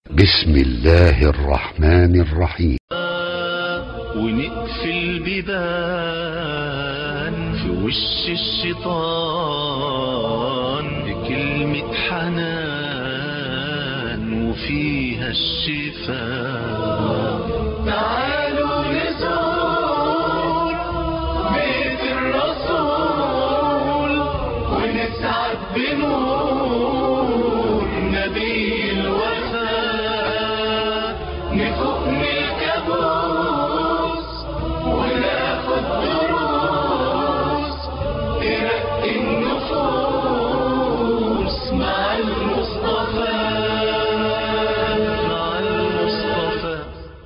بسم الله الرحمن الرحيم ونقفل بيبان في وش الشيطان بكلمة حنان وفيها الشفاء تعالوا نزور بيت الرسول ونسعد بنور نبي الوفاء نفوق من الكابوس وناخد دروس ترقي النفوس مع المصطفى مع المصطفى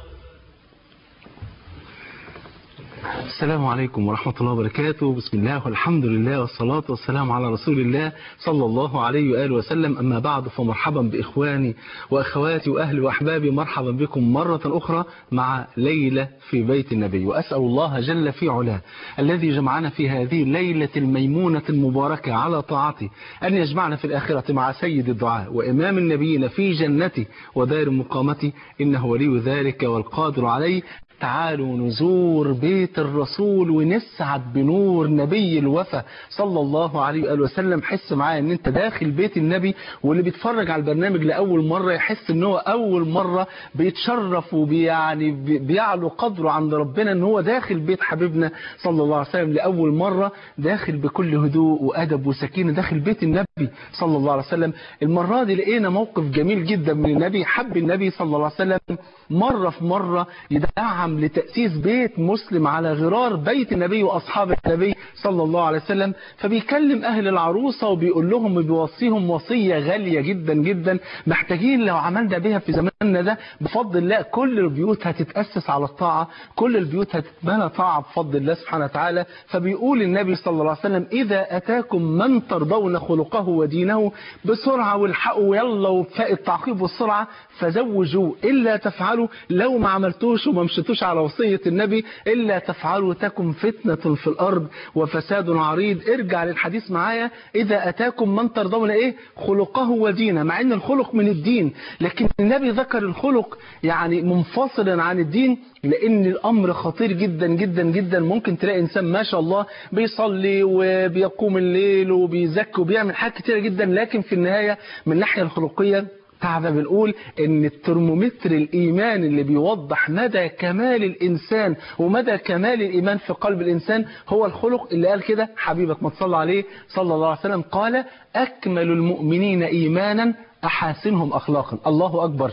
السلام عليكم ورحمة الله وبركاته بسم الله والحمد لله والصلاة والسلام على رسول الله صلى الله عليه وآله وسلم أما بعد فمرحبا بإخواني وأخواتي وأهلي وأحبابي مرحبا بكم مرة أخرى مع ليلة في بيت النبي وأسأل الله جل في علاه الذي جمعنا في هذه الليلة الميمونة المباركة على طاعته أن يجمعنا في الآخرة مع سيد الدعاء وإمام النبيين في جنته ودار مقامته إنه ولي ذلك والقادر عليه تعالوا نزور بيت الرسول ونسعد بنور نبي الوفا صلى الله عليه وآله وسلم حس معايا ان انت داخل بيت النبي واللي بيتفرج على البرنامج لأول مرة يحس ان هو أول مرة بيتشرف وبيعني بيعلو قدره عند ربنا ان هو داخل بيت حبيبنا صلى الله عليه وسلم لأول مرة داخل بكل هدوء وأدب وسكينة داخل بيت النبي صلى الله عليه وسلم المرة دي لقينا موقف جميل جدا من النبي حب النبي صلى الله عليه وسلم مرة في مرة يدعم لتأسيس بيت مسلم على غرار بيت النبي وأصحاب النبي صلى الله عليه وسلم فبيكلم أهل العروسة وبيقول لهم وبيوصيهم وصية غالية جدا جدا محتاجين لو عملنا بها في زماننا ده بفضل الله كل البيوت هتتأسس على الطاعة كل البيوت هتتبنى طاعة بفضل الله سبحانه وتعالى فبيقول النبي صلى الله عليه وسلم إذا أتاكم من ترضون خلقه ودينه بسرعة والحقوا يلا وفاء التعقيب والسرعة فزوجوا إلا تفعلوا لو ما عملتوش وما مشيتوش على وصية النبي إلا تفعلوا تكن فتنة في الأرض وفساد عريض ارجع للحديث معايا إذا أتاكم من ترضون إيه خلقه ودينه مع أن الخلق من الدين لكن النبي ذكر الخلق يعني منفصلا عن الدين لأن الأمر خطير جدا جدا جدا ممكن تلاقي إنسان ما شاء الله بيصلي وبيقوم الليل وبيزكي وبيعمل حاجات كتيرة جدا لكن في النهاية من الناحية الخلقية تعالى بنقول ان الترمومتر الايمان اللي بيوضح مدى كمال الانسان ومدى كمال الايمان في قلب الانسان هو الخلق اللي قال كده حبيبك ما تصلى عليه صلى الله عليه وسلم قال اكمل المؤمنين ايمانا احاسنهم اخلاقا الله اكبر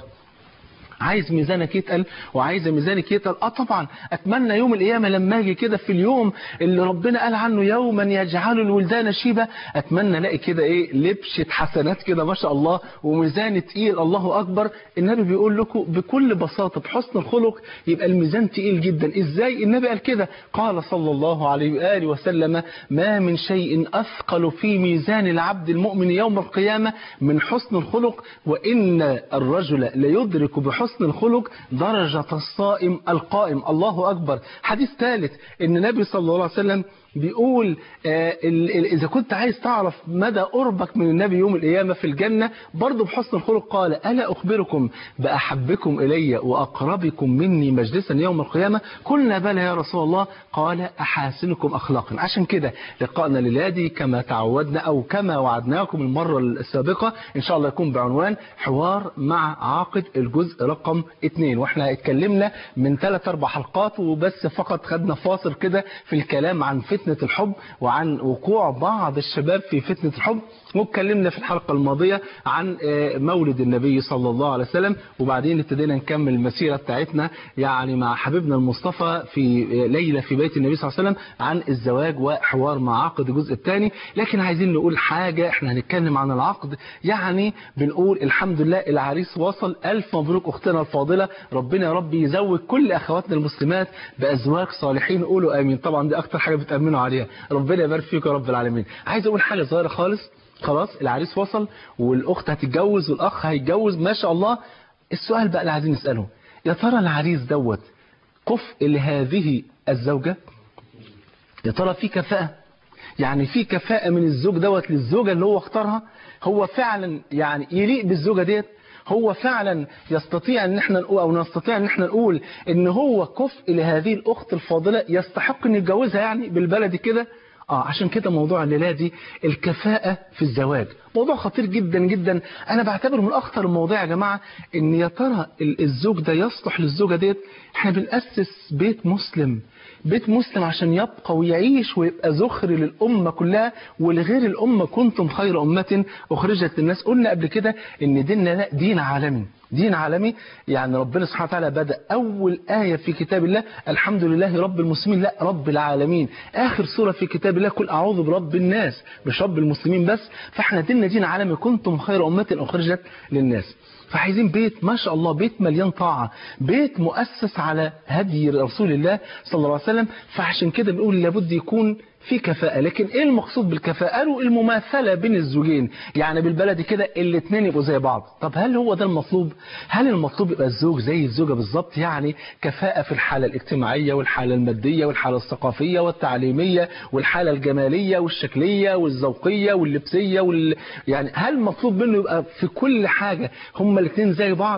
عايز ميزانك يتقل وعايز ميزانك يتقل اه طبعا اتمنى يوم القيامه لما اجي كده في اليوم اللي ربنا قال عنه يوما يجعل الولدان شيبه اتمنى الاقي كده ايه لبشه حسنات كده ما شاء الله وميزان تقيل الله اكبر النبي بيقول لكم بكل بساطه بحسن الخلق يبقى الميزان تقيل جدا ازاي النبي قال كده قال صلى الله عليه واله وسلم ما من شيء اثقل في ميزان العبد المؤمن يوم القيامه من حسن الخلق وان الرجل ليدرك بحسن حسن الخلق درجة الصائم القائم الله أكبر حديث ثالث ان النبي صلى الله عليه وسلم بيقول آه إذا كنت عايز تعرف مدى قربك من النبي يوم القيامة في الجنة برضه بحسن الخلق قال ألا أخبركم بأحبكم إلي وأقربكم مني مجلسا يوم القيامة قلنا بلى يا رسول الله قال أحاسنكم أخلاقا عشان كده لقائنا للادي كما تعودنا أو كما وعدناكم المرة السابقة إن شاء الله يكون بعنوان حوار مع عاقد الجزء رقم اثنين واحنا اتكلمنا من ثلاث أربع حلقات وبس فقط خدنا فاصل كده في الكلام عن فتنة فتنة الحب وعن وقوع بعض الشباب في فتنة الحب واتكلمنا في الحلقة الماضية عن مولد النبي صلى الله عليه وسلم وبعدين ابتدينا نكمل المسيرة بتاعتنا يعني مع حبيبنا المصطفى في ليلة في بيت النبي صلى الله عليه وسلم عن الزواج وحوار مع عقد الجزء الثاني لكن عايزين نقول حاجة احنا هنتكلم عن العقد يعني بنقول الحمد لله العريس وصل ألف مبروك أختنا الفاضلة ربنا يا رب يزوج كل أخواتنا المسلمات بأزواج صالحين قولوا آمين طبعا دي أكتر حاجة بتأمنوا عليها ربنا يبارك فيكم يا رب العالمين عايز أقول حاجة صغيرة خالص خلاص العريس وصل والاخت هتتجوز والاخ هيتجوز ما شاء الله السؤال بقى اللي عايزين نساله يا ترى العريس دوت كفء لهذه الزوجه يا ترى في كفاءه يعني في كفاءه من الزوج دوت للزوجه اللي هو اختارها هو فعلا يعني يليق بالزوجه ديت هو فعلا يستطيع ان احنا نقول او نستطيع ان احنا نقول ان هو كفء لهذه الاخت الفاضله يستحق ان يتجوزها يعني بالبلدي كده اه عشان كده موضوع الليله دي الكفاءه في الزواج موضوع خطير جدا جدا انا بعتبره من اخطر المواضيع يا جماعه ان يا ترى ال- الزوج ده يصلح للزوجه ديت احنا بنأسس بيت مسلم بيت مسلم عشان يبقى ويعيش ويبقى ذخر للأمة كلها ولغير الأمة كنتم خير أمة أخرجت للناس قلنا قبل كده إن ديننا لا دين عالمي دين عالمي يعني ربنا سبحانه وتعالى بدأ أول آية في كتاب الله الحمد لله رب المسلمين لا رب العالمين آخر سورة في كتاب الله قل أعوذ برب الناس مش رب المسلمين بس فإحنا ديننا دين عالمي كنتم خير أمة أخرجت للناس فعايزين بيت ما شاء الله بيت مليان طاعة بيت مؤسس على هدي رسول الله صلى الله عليه وسلم فعشان كده بنقول لابد يكون في كفاءة لكن ايه المقصود بالكفاءة قالوا المماثلة بين الزوجين يعني بالبلدي كده الاثنين يبقوا زي بعض طب هل هو ده المطلوب هل المطلوب يبقى الزوج زي الزوجة بالظبط يعني كفاءة في الحالة الاجتماعية والحالة المادية والحالة الثقافية والتعليمية والحالة الجمالية والشكلية والذوقية واللبسية وال... يعني هل مطلوب منه يبقى في كل حاجة هما الاثنين زي بعض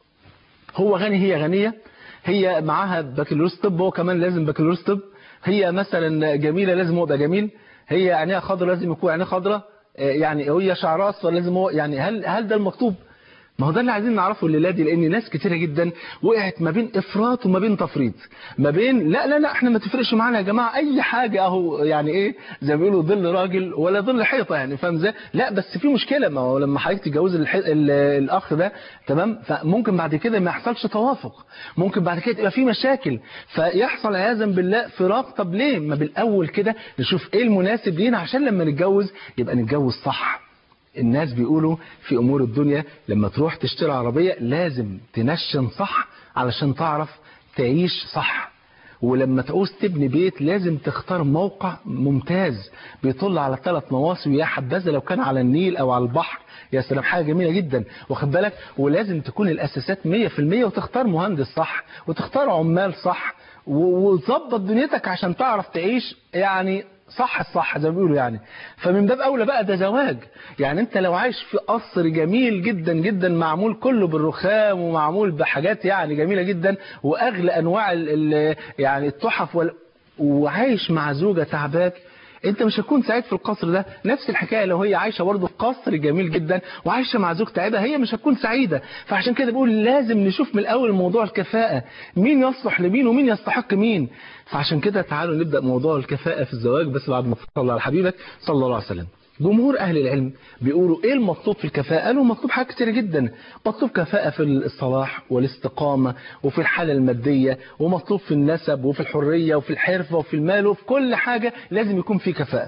هو غني هي غنية هي معاها بكالوريوس طب هو كمان لازم بكالوريوس طب هي مثلا جميلة لازم هو يبقى جميل هي عينيها خضرا لازم يكون عينيها خضرا آه، يعني هي شعرها اصفر لازم هو يعني هل هل ده المطلوب ما هو ده اللي عايزين نعرفه الليله دي لان ناس كتيره جدا وقعت ما بين افراط وما بين تفريط ما بين لا لا لا احنا ما تفرقش معانا يا جماعه اي حاجه اهو يعني ايه زي ما بيقولوا ظل راجل ولا ظل حيطه يعني فاهم ازاي لا بس في مشكله ما هو لما حضرتك تتجوز الح... ال- الاخ ده تمام فممكن بعد كده ما يحصلش توافق ممكن بعد كده تبقى في مشاكل فيحصل عياذا بالله فراق طب ليه ما بالاول كده نشوف ايه المناسب لينا عشان لما نتجوز يبقى نتجوز صح الناس بيقولوا في امور الدنيا لما تروح تشتري عربية لازم تنشن صح علشان تعرف تعيش صح ولما تعوز تبني بيت لازم تختار موقع ممتاز بيطل على ثلاث نواصي ويا حبذا لو كان على النيل او على البحر يا سلام حاجه جميله جدا واخد بالك ولازم تكون الاساسات 100% وتختار مهندس صح وتختار عمال صح و- وتظبط دنيتك عشان تعرف تعيش يعني صح الصح زي ما بيقولوا يعني فمن باب اولى بقى ده زواج يعني انت لو عايش في قصر جميل جدا جدا معمول كله بالرخام ومعمول بحاجات يعني جميله جدا واغلى انواع ال ال يعني التحف وال وعايش مع زوجه تعباك انت مش هتكون سعيد في القصر ده نفس الحكايه لو هي عايشه برضه في قصر جميل جدا وعايشه مع زوج تعبها هي مش هتكون سعيده فعشان كده بقول لازم نشوف من الاول موضوع الكفاءه مين يصلح لمين ومين يستحق مين فعشان كده تعالوا نبدا موضوع الكفاءه في الزواج بس بعد ما تصلي على حبيبك صلى الله عليه وسلم جمهور أهل العلم بيقولوا إيه المطلوب في الكفاءة؟ قالوا مطلوب حاجات كتير جدا مطلوب كفاءة في الصلاح والاستقامة وفي الحالة المادية ومطلوب في النسب وفي الحرية وفي الحرفة وفي المال وفي كل حاجة لازم يكون في كفاءة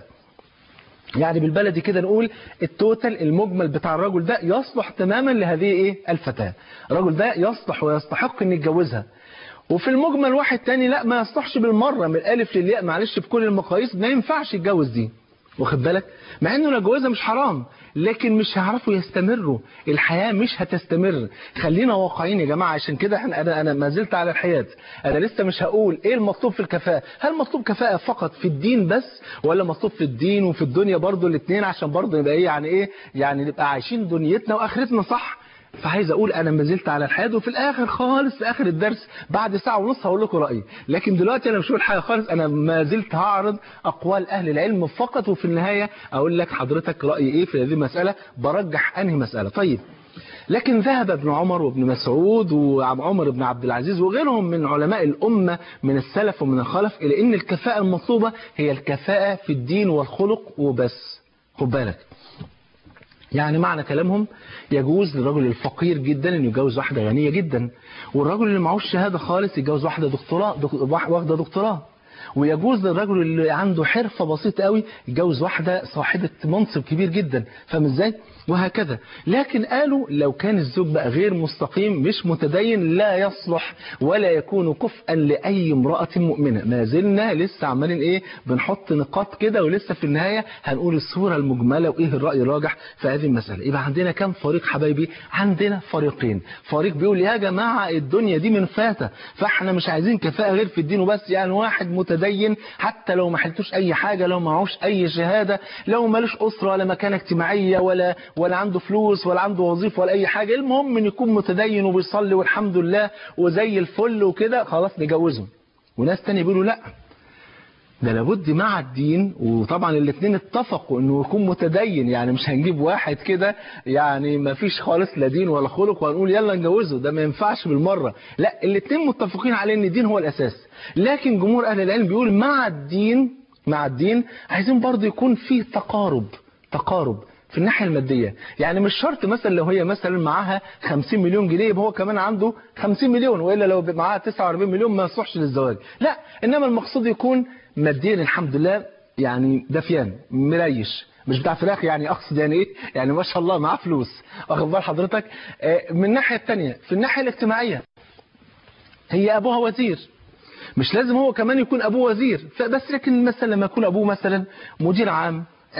يعني بالبلدي كده نقول التوتال المجمل بتاع الرجل ده يصلح تماما لهذه ايه الفتاة الرجل ده يصلح ويستحق ان يتجوزها وفي المجمل واحد تاني لا ما يصلحش بالمرة من الالف للياء معلش في كل المقاييس ما ينفعش يتجوز دي واخد بالك مع انه لو جوازها مش حرام لكن مش هيعرفوا يستمروا الحياة مش هتستمر خلينا واقعيين يا جماعة عشان كده احنا انا انا ما زلت على الحياة انا لسه مش هقول ايه المطلوب في الكفاءة هل مطلوب كفاءة فقط في الدين بس ولا مطلوب في الدين وفي الدنيا برضو الاثنين عشان برضو نبقى ايه يعني ايه يعني نبقى عايشين دنيتنا واخرتنا صح فعايز اقول انا ما زلت على الحياد وفي الاخر خالص في اخر الدرس بعد ساعه ونص هقول لكم رايي لكن دلوقتي انا مش هقول حاجه خالص انا ما زلت هعرض اقوال اهل العلم فقط وفي النهايه اقول لك حضرتك رايي ايه في هذه المساله برجح انهي مساله طيب لكن ذهب ابن عمر وابن مسعود وعمر بن عبد العزيز وغيرهم من علماء الأمة من السلف ومن الخلف إلى أن الكفاءة المطلوبة هي الكفاءة في الدين والخلق وبس خد بالك يعني معنى كلامهم يجوز للرجل الفقير جدا انه يتجوز واحده غنيه جدا والرجل اللي معهوش شهاده خالص يتجوز واحده دكتوراه دك- واخده دكتوراه ويجوز للرجل اللي عنده حرفه بسيطه قوي يتجوز واحده صاحبه منصب كبير جدا فاهم ازاي وهكذا لكن قالوا لو كان الزوج بقى غير مستقيم مش متدين لا يصلح ولا يكون كفءا لاي امراه مؤمنه ما زلنا لسه عمالين ايه بنحط نقاط كده ولسه في النهايه هنقول الصوره المجمله وايه الراي الراجح في هذه المساله يبقى عندنا كم فريق حبايبي عندنا فريقين فريق بيقول يا جماعه الدنيا دي من فاتة فاحنا مش عايزين كفاءه غير في الدين وبس يعني واحد متدين حتى لو ما حلتوش اي حاجه لو معهوش اي شهاده لو مالوش اسره ولا مكانه اجتماعيه ولا ولا عنده فلوس ولا عنده وظيفه ولا اي حاجه المهم ان يكون متدين وبيصلي والحمد لله وزي الفل وكده خلاص نجوزه وناس تاني بيقولوا لا ده لابد مع الدين وطبعا الاثنين اتفقوا انه يكون متدين يعني مش هنجيب واحد كده يعني ما فيش خالص لا دين ولا خلق وهنقول يلا نجوزه ده ما ينفعش بالمره لا الاثنين متفقين على ان الدين هو الاساس لكن جمهور اهل العلم بيقول مع الدين مع الدين عايزين برضه يكون فيه تقارب تقارب في الناحية المادية يعني مش شرط مثلا لو هي مثلا معاها 50 مليون جنيه يبقى هو كمان عنده 50 مليون وإلا لو معاها 49 مليون ما يصلحش للزواج لا إنما المقصود يكون ماديا الحمد لله يعني دفيان مريش مش بتاع فراخ يعني اقصد يعني ايه يعني ما شاء الله معاه فلوس واخد بال حضرتك آه، من الناحيه الثانيه في الناحيه الاجتماعيه هي ابوها وزير مش لازم هو كمان يكون ابوه وزير فبس لكن مثلا لما يكون ابوه مثلا مدير عام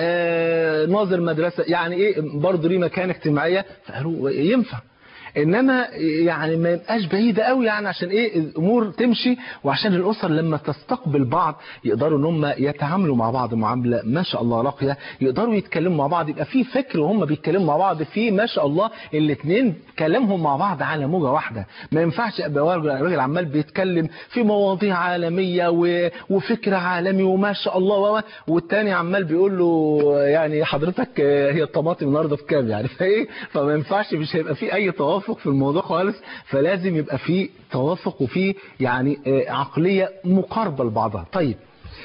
آه، ناظر مدرسه يعني ايه برضه ليه مكانه اجتماعيه فقالوا ينفع انما يعني ما يبقاش بعيده قوي يعني عشان ايه الامور تمشي وعشان الاسر لما تستقبل بعض يقدروا ان هم يتعاملوا مع بعض معامله ما شاء الله راقيه يقدروا يتكلموا مع بعض يبقى في فكر وهم بيتكلموا مع بعض في ما شاء الله الاثنين كلامهم مع بعض على موجه واحده ما ينفعش ابقى راجل راجل عمال بيتكلم في مواضيع عالميه و... وفكر عالمي وما شاء الله و... والتاني عمال بيقول له يعني حضرتك آه، هي الطماطم النهارده بكام يعني فايه فما ينفعش مش هيبقى في اي توافق في الموضوع خالص فلازم يبقى في توافق وفي يعني آه، عقليه مقاربه لبعضها طيب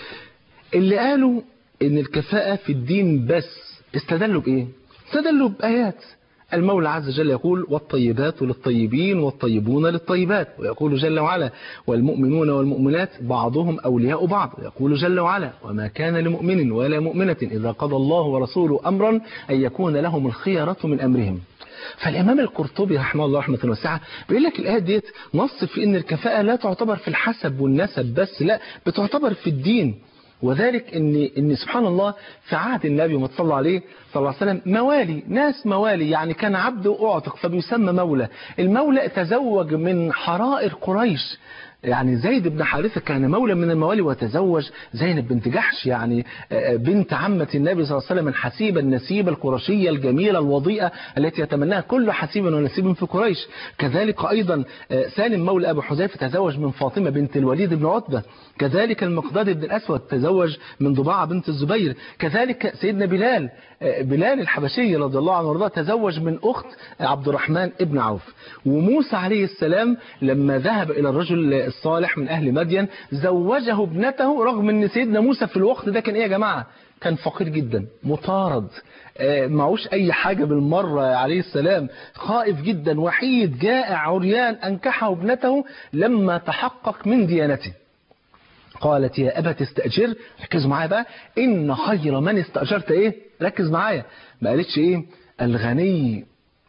اللي قالوا ان الكفاءة في الدين بس استدلوا بايه استدلوا بايات المولى عز وجل يقول والطيبات للطيبين والطيبون للطيبات ويقول جل وعلا والمؤمنون والمؤمنات بعضهم أولياء بعض ويقول جل وعلا وما كان لمؤمن ولا مؤمنة إذا قضى الله ورسوله أمرا أن يكون لهم الخيرة من أمرهم فالإمام القرطبي رحمه الله رحمة واسعة بيقول لك الآية ديت نص في إن الكفاءة لا تعتبر في الحسب والنسب بس لا بتعتبر في الدين وذلك ان ان سبحان الله في عهد النبي ما صلى عليه صلى الله عليه وسلم موالي ناس موالي يعني كان عبد اعتق فبيسمى مولى المولى تزوج من حرائر قريش يعني زيد بن حارثة كان مولى من الموالي وتزوج زينب بنت جحش يعني بنت عمة النبي صلى الله عليه وسلم الحسيبة النسيبة القرشية الجميلة الوضيئة التي يتمناها كل حسيب ونسيب في قريش كذلك أيضا سالم مولى أبو حذيفة تزوج من فاطمة بنت الوليد بن عتبة كذلك المقداد بن الأسود تزوج من ضباعة بنت الزبير كذلك سيدنا بلال بلال الحبشي رضي الله عنه وارضاه تزوج من أخت عبد الرحمن ابن عوف وموسى عليه السلام لما ذهب إلى الرجل الصالح من أهل مدين زوجه ابنته رغم أن سيدنا موسى في الوقت ده كان إيه يا جماعة كان فقير جدا مطارد معوش أي حاجة بالمرة عليه السلام خائف جدا وحيد جائع عريان أنكحه ابنته لما تحقق من ديانته قالت يا أبت استأجر ركزوا معايا بقى إن خير من استأجرت إيه ركز معايا ما قالتش إيه الغني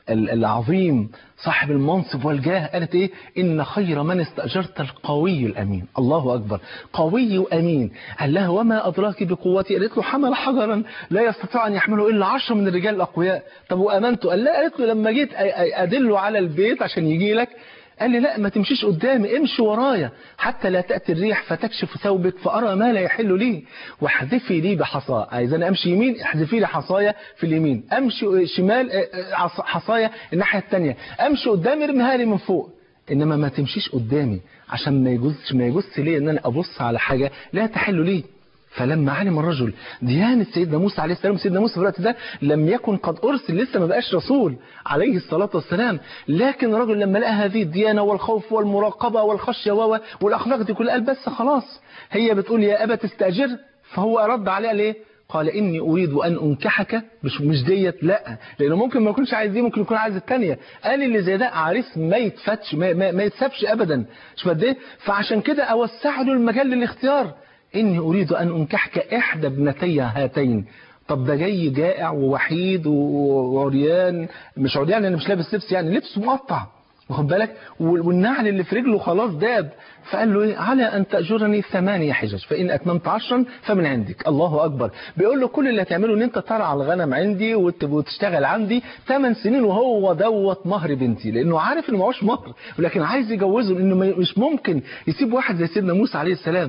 العظيم صاحب المنصب والجاه قالت ايه ان خير من استأجرت القوي الامين الله اكبر قوي وامين قال لها وما ادراك بقوتي قالت له حمل حجرا لا يستطيع ان يحمله الا عشرة من الرجال الاقوياء طب وامنته قال لا قالت له لما جيت ادله على البيت عشان يجي لك قال لي لا ما تمشيش قدامي امشي ورايا حتى لا تأتي الريح فتكشف ثوبك فأرى ما لا يحل لي واحذفي لي بحصاة عايز أنا أمشي يمين احذفي لي حصايا في اليمين أمشي شمال حصايا الناحية الثانية أمشي قدامي ارميها لي من فوق إنما ما تمشيش قدامي عشان ما يجوزش ما يجوزش لي إن أنا أبص على حاجة لا تحل لي فلما علم الرجل ديانة سيدنا موسى عليه السلام سيدنا موسى في الوقت ده لم يكن قد أرسل لسه ما بقاش رسول عليه الصلاة والسلام لكن الرجل لما لقى هذه الديانة والخوف والمراقبة والخشية والأخلاق دي كلها قال بس خلاص هي بتقول يا أبا تستأجر فهو رد عليها ليه قال إني أريد أن أنكحك مش مش ديت لا لأنه ممكن ما يكونش عايز دي ممكن يكون عايز الثانيه قال اللي زي ده عريس ما يتفتش ما, ما, ما يتسابش أبدا مش قد ايه فعشان كده أوسع له المجال للاختيار إني أريد أن أنكحك إحدى ابنتي هاتين طب ده جاي جائع ووحيد وعريان مش عريان يعني مش لابس لبس يعني لبس مقطع واخد بالك والنعل اللي في رجله خلاص داب فقال له ايه على ان تاجرني ثمانية حجج فان اتممت عشرا فمن عندك الله اكبر بيقول له كل اللي هتعمله ان انت ترعى الغنم عندي وتشتغل عندي ثمان سنين وهو دوت مهر بنتي لانه عارف انه معهوش مهر ولكن عايز يجوزه لانه مش ممكن يسيب واحد زي سيدنا موسى عليه السلام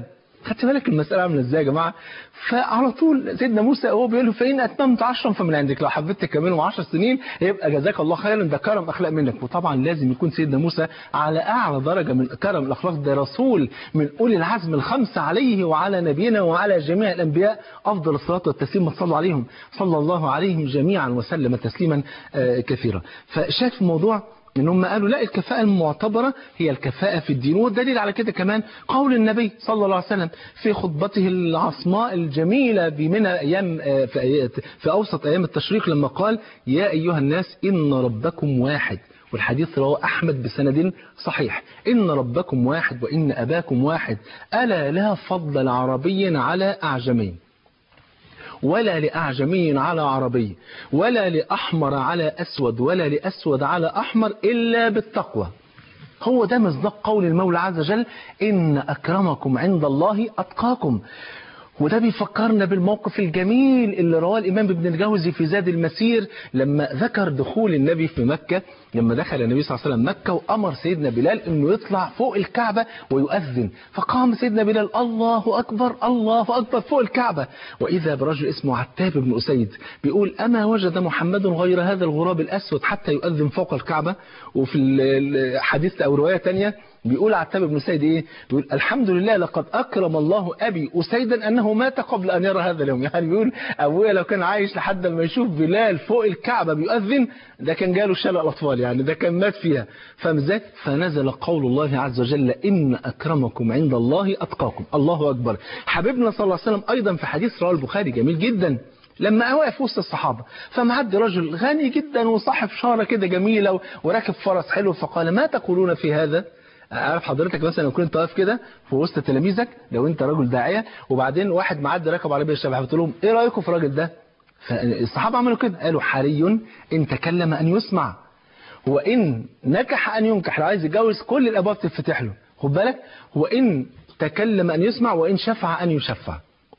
خدت بالك المسألة عاملة ازاي يا جماعة فعلى طول سيدنا موسى هو بيقول له فإن أتممت عشرا فمن عندك لو حبيت تكملهم 10 سنين يبقى جزاك الله خيرا ده كرم أخلاق منك وطبعا لازم يكون سيدنا موسى على أعلى درجة من كرم الأخلاق ده رسول من أولي العزم الخمسة عليه وعلى نبينا وعلى جميع الأنبياء أفضل الصلاة والتسليم صلى عليهم صلى الله عليهم جميعا وسلم تسليما آه، كثيرا فشاف الموضوع ان هم قالوا لا الكفاءة المعتبرة هي الكفاءة في الدين والدليل على كده كمان قول النبي صلى الله عليه وسلم في خطبته العصماء الجميلة بمنى أيام آه، في آيات- في أوسط أيام التشريق لما قال يا أيها الناس إن ربكم واحد والحديث رواه أحمد بسند صحيح إن ربكم واحد وإن أباكم واحد ألا لا فضل لعربي على أعجمي ولا لأعجمي على عربي ولا لأحمر على أسود ولا لأسود على أحمر إلا بالتقوى هو ده مصداق قول المولى عز وجل إن أكرمكم عند الله أتقاكم وده بيفكرنا بالموقف الجميل اللي رواه الإمام ابن الجوزي في زاد المسير لما ذكر دخول النبي في مكة لما دخل النبي صلى الله عليه وسلم مكة وأمر سيدنا بلال أنه يطلع فوق الكعبة ويؤذن فقام سيدنا بلال الله أكبر الله أكبر فوق الكعبة وإذا برجل اسمه عتاب بن أسيد بيقول أما وجد محمد غير هذا الغراب الأسود حتى يؤذن فوق الكعبة وفي الحديث أو رواية تانية بيقول عتاب بن سيد ايه بيقول الحمد لله لقد اكرم الله ابي اسيدا انه مات قبل ان يرى هذا اليوم يعني بيقول ابويا لو كان عايش لحد ما يشوف بلال فوق الكعبه بيؤذن ده كان جاله شلل اطفال يعني ده كان مات فيها فاهم ازاي فنزل قول الله عز وجل ان اكرمكم عند الله اتقاكم الله اكبر حبيبنا صلى الله عليه وسلم ايضا في حديث رواه البخاري جميل جدا لما واقف وسط الصحابة فمعدي رجل غني جدا وصاحب شارة كده جميلة وراكب فرس حلو فقال ما تقولون في هذا عارف حضرتك مثلا لو كنت واقف كده في وسط تلاميذك لو انت راجل داعيه وبعدين واحد معدي راكب عربيه شبه قلت لهم ايه رايكم في الراجل ده فالصحابه عملوا كده قالوا حري ان تكلم ان يسمع وان نكح ان ينكح لو عايز يتجوز كل الابواب تتفتح له خد بالك وان تكلم ان يسمع وان شفع ان يشفع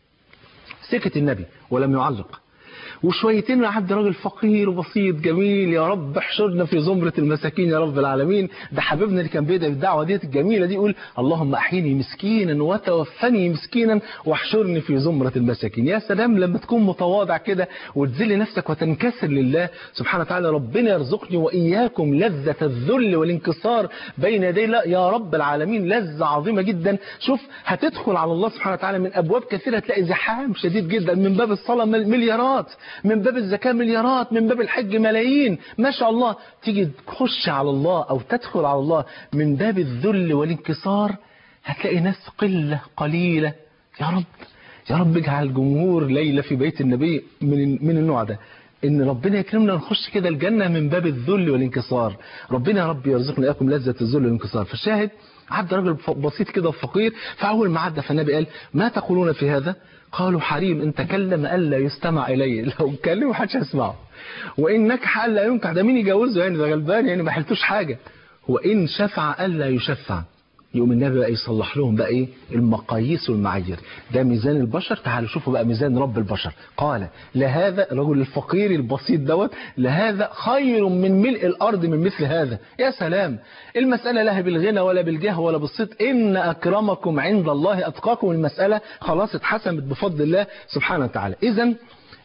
سكت النبي ولم يعلق وشويتين عدى راجل فقير وبسيط جميل يا رب احشرنا في زمرة المساكين يا رب العالمين ده حبيبنا اللي كان بيدعي بالدعوة ديت الجميلة دي يقول اللهم احيني مسكينا وتوفني مسكينا واحشرني في زمرة المساكين يا سلام لما تكون متواضع كده وتذل نفسك وتنكسر لله سبحانه وتعالى ربنا يرزقني وإياكم لذة الذل والانكسار بين يدي الله يا رب العالمين لذة عظيمة جدا شوف هتدخل على الله سبحانه وتعالى من أبواب كثيرة تلاقي زحام شديد جدا من باب الصلاة مليارات من باب الزكاة مليارات من باب الحج ملايين ما شاء الله تيجي تخش على الله أو تدخل على الله من باب الذل والانكسار هتلاقي ناس قلة قليلة يا رب يا رب اجعل جمهور ليلة في بيت النبي من من النوع ده ان ربنا يكرمنا نخش كده الجنة من باب الذل والانكسار ربنا يا رب يرزقنا اياكم لذة الذل والانكسار فالشاهد عدى راجل بسيط كده وفقير فاول ما عدى فالنبي قال ما تقولون في هذا قالوا حريم ان تكلم الا يستمع اليه لو اتكلم محدش هيسمعه وان نكح الا ينكح ده مين يجوزه يعني ده غلبان يعني ما حلتوش حاجه وان شفع الا يشفع يقوم النبي بقى يصلح لهم بقى ايه المقاييس والمعايير ده ميزان البشر تعالوا شوفوا بقى ميزان رب البشر قال لهذا الرجل الفقير البسيط دوت لهذا خير من ملء الارض من مثل هذا يا سلام المساله لا بالغنى ولا بالجاه ولا بالصيت ان اكرمكم عند الله اتقاكم المساله خلاص اتحسمت بفضل الله سبحانه وتعالى اذا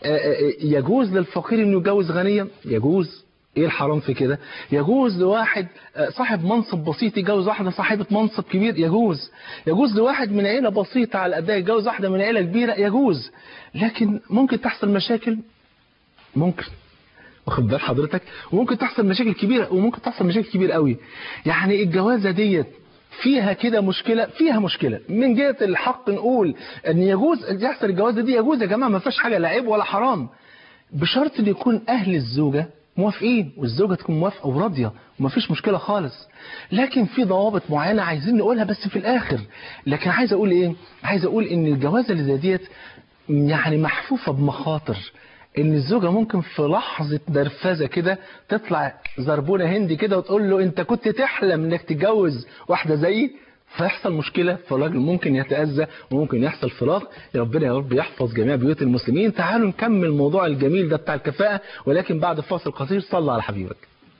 يجوز للفقير انه يجوز غنيا يجوز ايه الحرام في كده يجوز لواحد صاحب منصب بسيط يجوز واحدة صاحبة منصب كبير يجوز يجوز لواحد من عيلة بسيطة على قدها يجوز واحدة من عيلة كبيرة يجوز لكن ممكن تحصل مشاكل ممكن واخد بال حضرتك وممكن تحصل مشاكل كبيرة وممكن تحصل مشاكل كبيرة قوي يعني الجوازة ديت فيها كده مشكلة فيها مشكلة من جهة الحق نقول ان يجوز يحصل الجوازة دي يجوز يا جماعة ما فيهاش حاجة لا عيب ولا حرام بشرط ان يكون اهل الزوجة موافقين والزوجة تكون موافقة وراضية ومفيش مشكلة خالص لكن في ضوابط معينة عايزين نقولها بس في الآخر لكن عايز أقول إيه عايز أقول إن الجوازة اللي زي ديت يعني محفوفة بمخاطر ان الزوجة ممكن في لحظة درفزة كده تطلع زربونة هندي كده وتقول له انت كنت تحلم انك تتجوز واحدة زيي فيحصل مشكلة فالراجل ممكن يتأذى وممكن يحصل فراق يا ربنا يا رب يحفظ جميع بيوت المسلمين تعالوا نكمل الموضوع الجميل ده بتاع الكفاءة ولكن بعد فاصل قصير صلى على حبيبك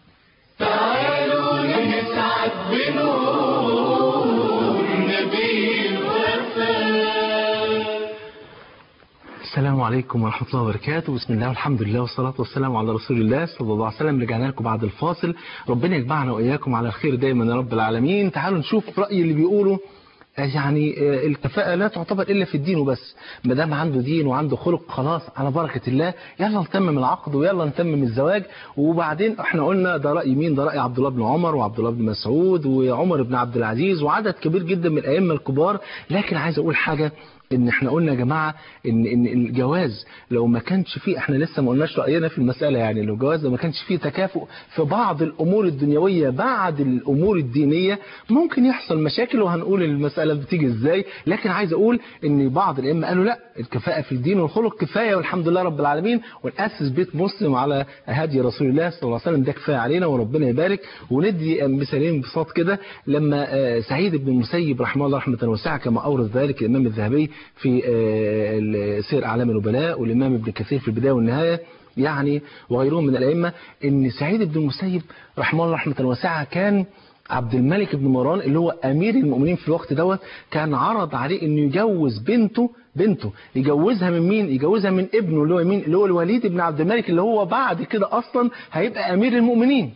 تعالوا نسعد بنور نبي الوفاء عليكم ورحمة الله وبركاته بسم الله والحمد لله والصلاة والسلام على رسول الله صلى الله عليه وسلم رجعنا لكم بعد الفاصل ربنا يجمعنا وإياكم على الخير دايما يا رب العالمين تعالوا نشوف رأي اللي بيقولوا يعني الكفاءة لا تعتبر إلا في الدين وبس ما دام عنده دين وعنده خلق خلاص على بركة الله يلا نتمم العقد ويلا نتمم الزواج وبعدين احنا قلنا ده رأي مين ده رأي عبد الله بن عمر وعبد الله بن مسعود وعمر بن عبد العزيز وعدد كبير جدا من الأئمة الكبار لكن عايز أقول حاجة ان احنا قلنا يا جماعه ان ان الجواز لو ما كانش فيه احنا لسه ما قلناش راينا في المساله يعني لو الجواز لو ما كانش فيه تكافؤ في بعض الامور الدنيويه بعد الامور الدينيه ممكن يحصل مشاكل وهنقول المساله بتيجي ازاي لكن عايز اقول ان بعض الائمه قالوا لا الكفاءه في الدين والخلق كفايه والحمد لله رب العالمين وناسس بيت مسلم على هدي رسول الله صلى الله عليه وسلم ده كفايه علينا وربنا يبارك وندي مثالين ببساطه كده لما سعيد بن المسيب رحمه الله رحمه واسعه كما اورد ذلك الامام الذهبي في سير أعلام النبلاء والإمام ابن كثير في البداية والنهاية يعني وغيرهم من الأئمة إن سعيد بن المسيب رحمه الله رحمة واسعة كان عبد الملك بن مروان اللي هو أمير المؤمنين في الوقت دوت كان عرض عليه إنه يجوز بنته بنته يجوزها من مين يجوزها من ابنه اللي هو مين اللي هو الوليد بن عبد الملك اللي هو بعد كده أصلا هيبقى أمير المؤمنين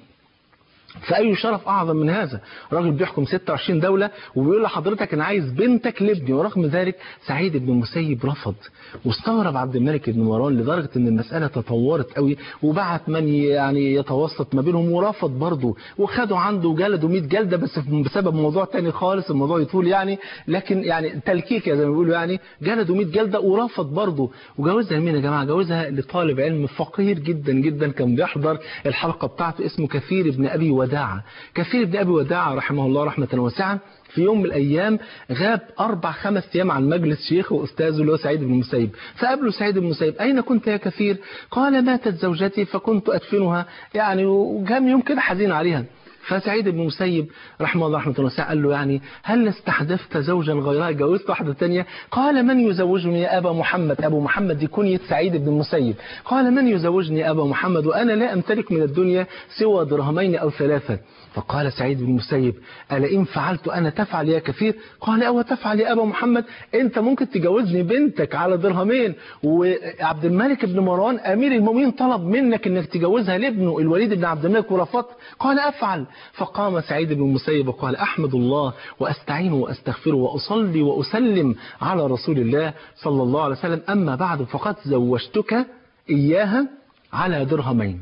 فأي شرف أعظم من هذا راجل بيحكم 26 دولة وبيقول لحضرتك أنا عايز بنتك لابني ورغم ذلك سعيد بن المسيب رفض واستغرب عبد الملك بن مروان لدرجة أن المسألة تطورت قوي وبعت من يعني يتوسط ما بينهم ورفض برضه وخدوا عنده جلده 100 جلدة بس بسبب موضوع تاني خالص الموضوع يطول يعني لكن يعني تلكيكة زي ما بيقولوا يعني جلده 100 جلدة ورفض برضه وجوزها لمين يا جماعة جوزها لطالب علم فقير جدا جدا كان بيحضر الحلقة بتاعته اسمه كثير بن أبي وداعة كثير بن أبي وداعة رحمه الله رحمة واسعة في يوم من الأيام غاب أربع خمس أيام عن مجلس شيخه وأستاذه اللي هو سعيد بن المسيب فقابله سعيد بن المسيب أين كنت يا كثير قال ماتت زوجتي فكنت أدفنها يعني وكم يوم كده حزين عليها فسعيد بن المسيب رحمه الله رحمه الله قال له يعني هل استحدثت زوجا غيرها جوزت واحدة تانية قال من يزوجني يا أبا محمد أبو محمد دي كنية سعيد بن المسيب قال من يزوجني يا أبا محمد وأنا لا أمتلك من الدنيا سوى درهمين أو ثلاثة فقال سعيد بن المسيب ألا إن فعلت أنا تفعل يا كثير قال أو تفعل يا أبا محمد أنت ممكن تجوزني بنتك على درهمين وعبد الملك بن مروان أمير المؤمنين طلب منك أنك تجوزها لابنه الوليد بن عبد الملك ورفضت قال أفعل فقام سعيد بن المسيب وقال أحمد الله وأستعين وأستغفره وأصلي وأسلم على رسول الله صلى الله عليه وسلم أما بعد فقد زوجتك إياها على درهمين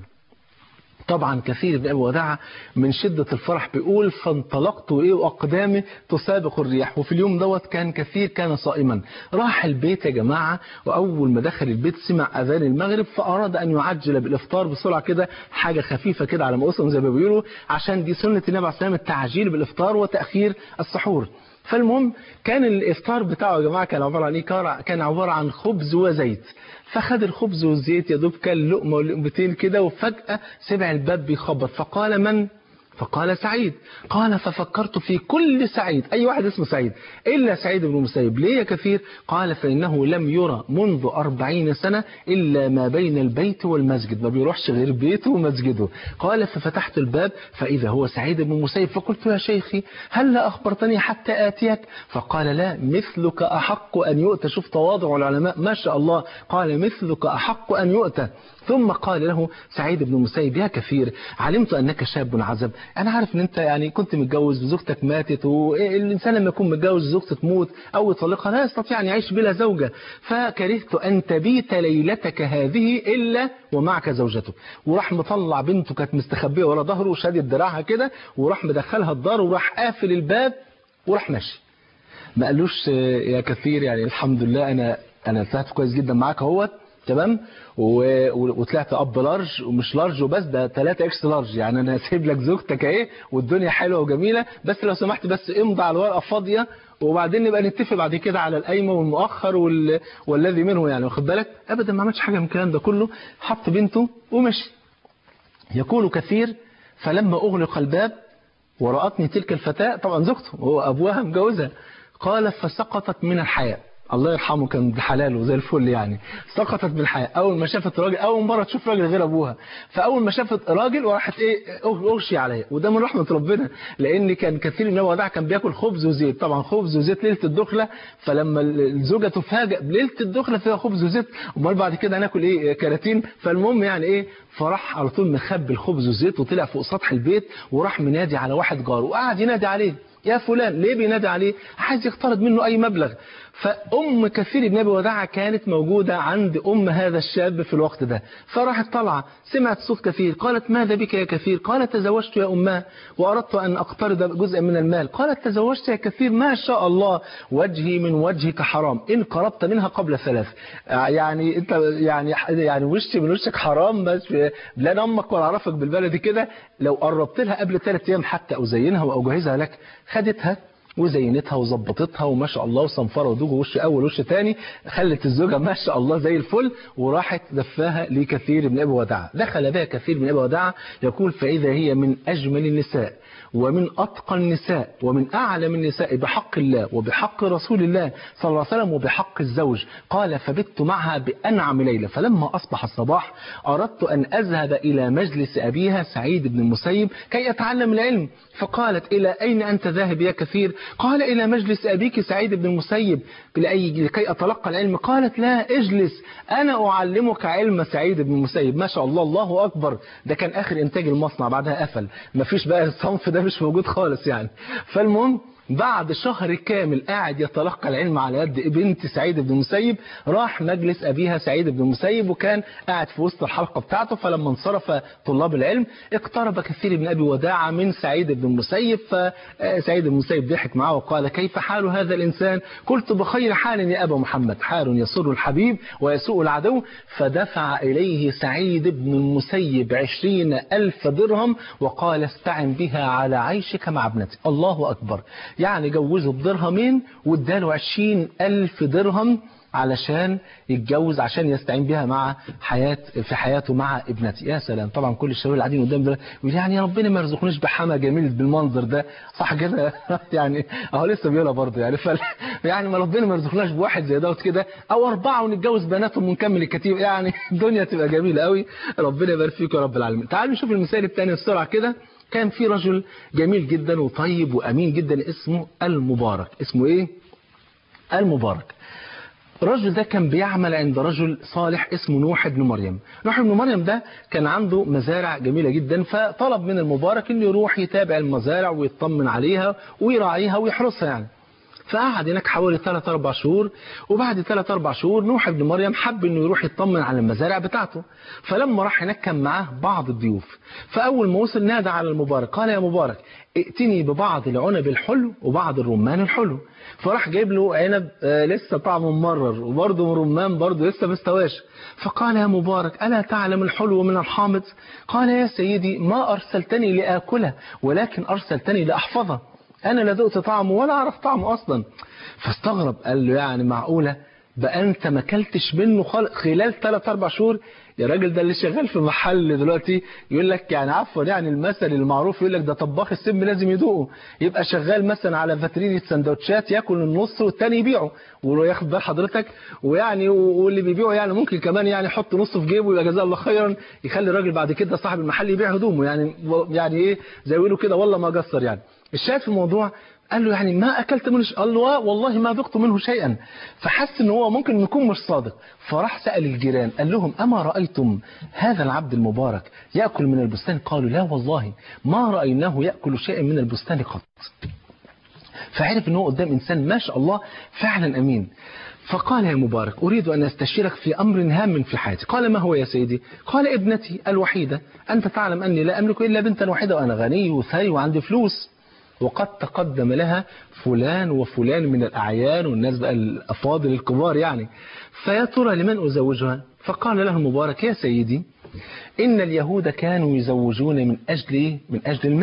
طبعا كثير بن ابي وداعه من شده الفرح بيقول فانطلقت وايه واقدامي تسابق الرياح وفي اليوم دوت كان كثير كان صائما راح البيت يا جماعه واول ما دخل البيت سمع اذان المغرب فاراد ان يعجل بالافطار بسرعه كده حاجه خفيفه كده على مقاسهم زي ما بيقولوا عشان دي سنه النبي عليه الصلاه التعجيل بالافطار وتاخير السحور فالمهم كان الافطار بتاعه يا جماعه كان عباره عن ايه كان عباره عن خبز وزيت فخد الخبز والزيت يا دوب كان لقمه ولقمتين كده وفجاه سمع الباب بيخبط فقال من فقال سعيد قال ففكرت في كل سعيد أي واحد اسمه سعيد إلا سعيد بن المسيب ليه يا كثير قال فإنه لم يرى منذ أربعين سنة إلا ما بين البيت والمسجد ما بيروحش غير بيته ومسجده قال ففتحت الباب فإذا هو سعيد بن المسيب فقلت يا شيخي هل لا أخبرتني حتى آتيك فقال لا مثلك أحق أن يؤتى شوف تواضع العلماء ما شاء الله قال مثلك أحق أن يؤتى ثم قال له سعيد بن المسيب يا كثير علمت أنك شاب عزب أنا عارف أن أنت يعني كنت متجوز وزوجتك ماتت والإنسان لما يكون متجوز زوجته تموت أو يطلقها لا يستطيع أن يعيش بلا زوجة فكرهت أن تبيت ليلتك هذه إلا ومعك زوجتك وراح مطلع بنته كانت مستخبية ورا ظهره وشادد دراعها كده وراح مدخلها الدار وراح قافل الباب وراح ماشي ما قالوش يا كثير يعني الحمد لله أنا أنا طلعت كويس جدا معاك اهوت تمام وطلعت اب لارج ومش لارج وبس ده 3 اكس لارج يعني انا هسيب لك زوجتك اهي والدنيا حلوه وجميله بس لو سمحت بس امضي على الورقه فاضيه وبعدين نبقى نتفق بعد كده على القايمه والمؤخر وال... والذي منه يعني واخد بالك ابدا ما عملش حاجه من الكلام ده كله حط بنته ومشي يقول كثير فلما اغلق الباب ورأتني تلك الفتاة طبعا زوجته هو ابوها مجوزها قال فسقطت من الحياء الله يرحمه كان بحلاله زي الفل يعني سقطت بالحياة أول ما شافت راجل أول مرة تشوف راجل غير أبوها فأول ما شافت راجل وراحت إيه أغشي عليها وده من رحمة ربنا لأن كان كثير من الوداع كان بياكل خبز وزيت طبعا خبز وزيت ليلة الدخلة فلما الزوجة تفاجئ بليلة الدخلة فيها خبز وزيت امال بعد كده هناكل إيه كراتين فالمهم يعني إيه فراح على طول مخبي الخبز والزيت وطلع فوق سطح البيت وراح منادي على واحد جاره وقعد ينادي عليه يا فلان ليه بينادي عليه عايز يقترض منه أي مبلغ فأم كثير بن أبي وداعة كانت موجودة عند أم هذا الشاب في الوقت ده فراحت طالعة سمعت صوت كثير قالت ماذا بك يا كثير قالت تزوجت يا أماه وأردت أن أقترض جزءا من المال قالت تزوجت يا كثير ما شاء الله وجهي من وجهك حرام إن قربت منها قبل ثلاث يعني أنت يعني يعني وشي من وشك حرام بس لا أنا أمك ولا أعرفك بالبلد كده لو قربت لها قبل ثلاث أيام حتى أزينها وأجهزها لك خدتها وزينتها وظبطتها وما شاء الله وصنفره ودوج وش اول وش تاني خلت الزوجه ما شاء الله زي الفل وراحت دفاها لكثير من ابي وداعه دخل بها كثير من ابي وداعه يقول فاذا هي من اجمل النساء ومن أتقى النساء ومن أعلم النساء بحق الله وبحق رسول الله صلى الله عليه وسلم وبحق الزوج قال فبت معها بأنعم ليلة فلما أصبح الصباح أردت أن أذهب إلى مجلس أبيها سعيد بن المسيب كي أتعلم العلم فقالت إلى أين أنت ذاهب يا كثير قال إلى مجلس أبيك سعيد بن المسيب لكي أتلقى العلم قالت لا اجلس أنا أعلمك علم سعيد بن المسيب ما شاء الله الله أكبر ده كان آخر إنتاج المصنع بعدها قفل مفيش بقى الصنف ده مش موجود خالص يعني فالمهم بعد شهر كامل قاعد يتلقى العلم على يد بنت سعيد بن المسيب راح مجلس أبيها سعيد بن المسيب وكان قاعد في وسط الحلقة بتاعته فلما انصرف طلاب العلم اقترب كثير من أبي وداعة من سعيد بن المسيب فسعيد بن المسيب ضحك معه وقال كيف حال هذا الإنسان قلت بخير حال يا أبا محمد حال يسر الحبيب ويسوء العدو فدفع إليه سعيد بن المسيب عشرين ألف درهم وقال استعن بها على عيشك مع ابنتي الله أكبر يعني جوزه بدرهمين واداله عشرين ألف درهم علشان يتجوز عشان يستعين بها مع حياة في حياته مع ابنتي يا سلام طبعا كل الشباب اللي قاعدين قدام دول يقول يعني يا ربنا ما يرزقناش بحما جميل بالمنظر ده صح كده يعني اهو لسه بيقولها برضه يعني فل يعني ما ربنا ما يرزقناش بواحد زي دوت كده او اربعه ونتجوز بناتهم ونكمل الكتيب يعني الدنيا تبقى جميله قوي ربنا يبارك فيكم يا رب العالمين تعالوا نشوف المثال الثاني بسرعه كده كان في رجل جميل جدا وطيب وأمين جدا اسمه المبارك اسمه إيه؟ المبارك الرجل ده كان بيعمل عند رجل صالح اسمه نوح بن مريم نوح بن مريم ده كان عنده مزارع جميلة جدا فطلب من المبارك انه يروح يتابع المزارع ويطمن عليها ويراعيها ويحرسها يعني فقعد هناك حوالي 3 4 شهور وبعد 3 4 شهور نوح بن مريم حب انه يروح يطمن على المزارع بتاعته فلما راح هناك كان معاه بعض الضيوف فاول ما وصل نادى على المبارك قال يا مبارك ائتني ببعض العنب الحلو وبعض الرمان الحلو فراح جايب له عنب آه لسه طعمه ممرر وبرضه رمان برضه لسه ما استواش فقال يا مبارك ألا تعلم الحلو من الحامض قال يا سيدي ما أرسلتني لآكله ولكن أرسلتني لأحفظه أنا لا ذقت طعمه ولا أعرف طعمه أصلا فاستغرب قال له يعني معقولة بقى أنت ما كلتش منه خالص خلال 3 4 شهور يا راجل ده اللي شغال في محل دلوقتي يقول لك يعني عفوا يعني المثل المعروف يقول لك ده طباخ السم لازم يدوقه يبقى شغال مثلا على فاترينة سندوتشات ياكل النص والتاني يبيعه وياخد بال حضرتك ويعني واللي بيبيعه يعني ممكن كمان يعني يحط نص في جيبه يبقى جزاه الله خيرا يخلي الراجل بعد كده صاحب المحل يبيع هدومه يعني يعني ايه زي يقولوا كده والله ما قصر يعني الشاهد في الموضوع قال له يعني ما أكلت منه شيء قال له والله ما ذقت منه شيئا فحس ان هو ممكن يكون مش صادق فراح سأل الجيران قال لهم أما رأيتم هذا العبد المبارك يأكل من البستان قالوا لا والله ما رأيناه يأكل شيئا من البستان قط فعرف ان هو قدام إنسان ما شاء الله فعلا أمين فقال يا مبارك أريد أن أستشيرك في أمر هام في حياتي قال ما هو يا سيدي قال ابنتي الوحيدة أنت تعلم أني لا أملك إلا بنتا واحدة وأنا غني وثري وعندي فلوس وقد تقدم لها فلان وفلان من الأعيان والناس بقى الأفاضل الكبار يعني فيا ترى لمن أزوجها فقال له المبارك يا سيدي إن اليهود كانوا يزوجون من أجل من أجل المال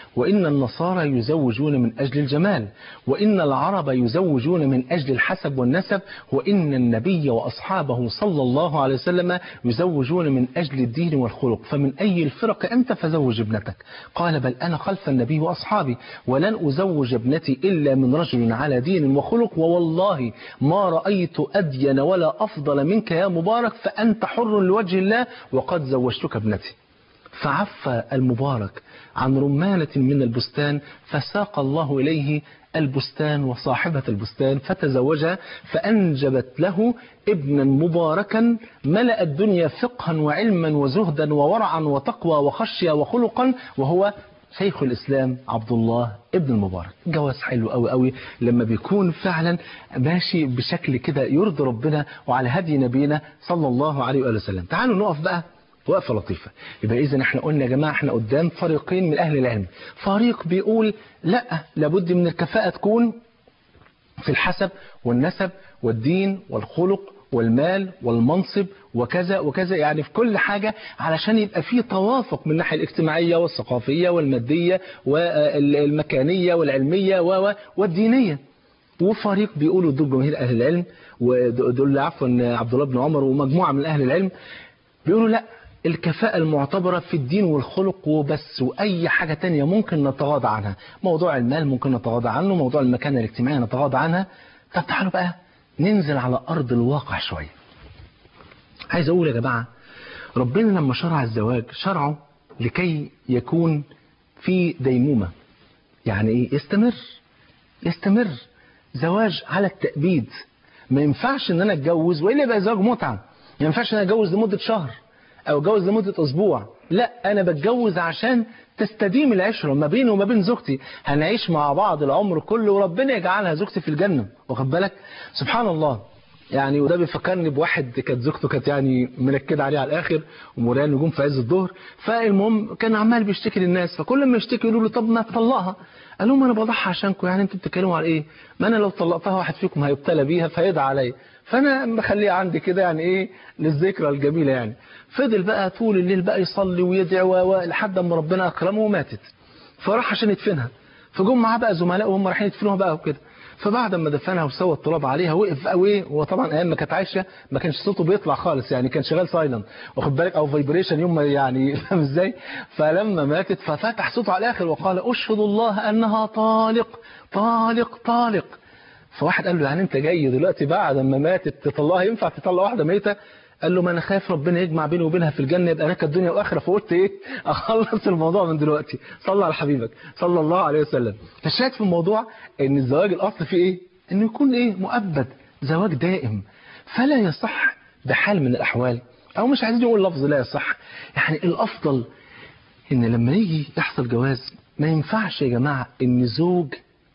وإن النصارى يزوجون من أجل الجمال وإن العرب يزوجون من أجل الحسب والنسب وإن النبي وأصحابه صلى الله عليه وسلم يزوجون من أجل الدين والخلق فمن أي الفرق أنت فزوج ابنتك قال بل أنا خلف النبي وأصحابي ولن أزوج ابنتي إلا من رجل على دين وخلق ووالله ما رأيت أدين ولا أفضل منك يا مبارك فأنت حر لوجه الله وقد زوجتك ابنتي فعفى المبارك عن رمانة من البستان فساق الله إليه البستان وصاحبة البستان فتزوجها فأنجبت له ابنا مباركا ملأ الدنيا فقها وعلما وزهدا وورعا وتقوى وخشية وخلقا وهو شيخ الإسلام عبد الله ابن المبارك جواز حلو قوي قوي لما بيكون فعلا ماشي بشكل كده يرضي ربنا وعلى هدي نبينا صلى الله عليه وآله وسلم تعالوا نقف بقى وقفة لطيفة يبقى إذا احنا قلنا يا جماعة احنا قدام فريقين من أهل العلم فريق بيقول لا لابد من الكفاءة تكون في الحسب والنسب والدين والخلق والمال والمنصب وكذا وكذا يعني في كل حاجة علشان يبقى في توافق من الناحية الاجتماعية والثقافية والمادية والمكانية والعلمية و- والدينية وفريق بيقولوا دول جماهير أهل العلم ودول عفوا عبد الله بن عمر ومجموعة من أهل العلم بيقولوا لا الكفاءة المعتبرة في الدين والخلق وبس وأي حاجة تانية ممكن نتغاضى عنها موضوع المال ممكن نتغاضى عنه موضوع المكانة الاجتماعية نتغاضى عنها طب تعالوا بقى ننزل على أرض الواقع شوية عايز أقول يا جماعة ربنا لما شرع الزواج شرعه لكي يكون في ديمومة يعني إيه يستمر يستمر زواج على التأبيد ما ينفعش ان انا اتجوز والا يبقى زواج متعه ما ينفعش ان انا اتجوز لمده شهر او اتجوز لمده اسبوع لا انا بتجوز عشان تستديم العشره ما بيني وما بين زوجتي هنعيش مع بعض العمر كله وربنا يجعلها زوجتي في الجنه واخد بالك سبحان الله يعني وده بيفكرني بواحد كانت زوجته كانت يعني منكده عليه على الاخر وموريها النجوم في عز الظهر فالمهم كان عمال بيشتكي للناس فكل ما يشتكي يقولوا له طب ما تطلقها قال لهم انا بضحي عشانكم يعني انتوا بتتكلموا على ايه ما انا لو طلقتها واحد فيكم هيبتلى بيها فيدعى عليا فانا مخليها عندي كده يعني ايه للذكرى الجميله يعني فضل بقى طول الليل بقى يصلي ويدعي و- و- لحد اما ربنا اكرمه وماتت فراح عشان يدفنها فجم معاه بقى زملاء وهم رايحين يدفنوها بقى وكده فبعد ما دفنها وسوى التراب عليها وقف بقى وايه وطبعا ايام ما كانت عايشه ما كانش صوته بيطلع خالص يعني كان شغال سايلنت واخد بالك او فايبريشن يوم ما يعني فاهم ازاي فلما ماتت ففتح صوته على الاخر وقال اشهد الله انها طالق طالق طالق فواحد قال له يعني انت جاي دلوقتي بعد ما ماتت تطلقها ينفع تطلق واحده ميته قال له ما انا خايف ربنا يجمع بيني وبينها في الجنه يبقى هناك الدنيا واخره فقلت ايه اخلص الموضوع من دلوقتي صلى على حبيبك صلى الله عليه وسلم فالشاهد في الموضوع ان الزواج الاصل فيه ايه انه يكون ايه مؤبد زواج دائم فلا يصح بحال من الاحوال او مش عايزين نقول لفظ لا يصح يعني الافضل ان لما يجي يحصل جواز ما ينفعش يا جماعه ان زوج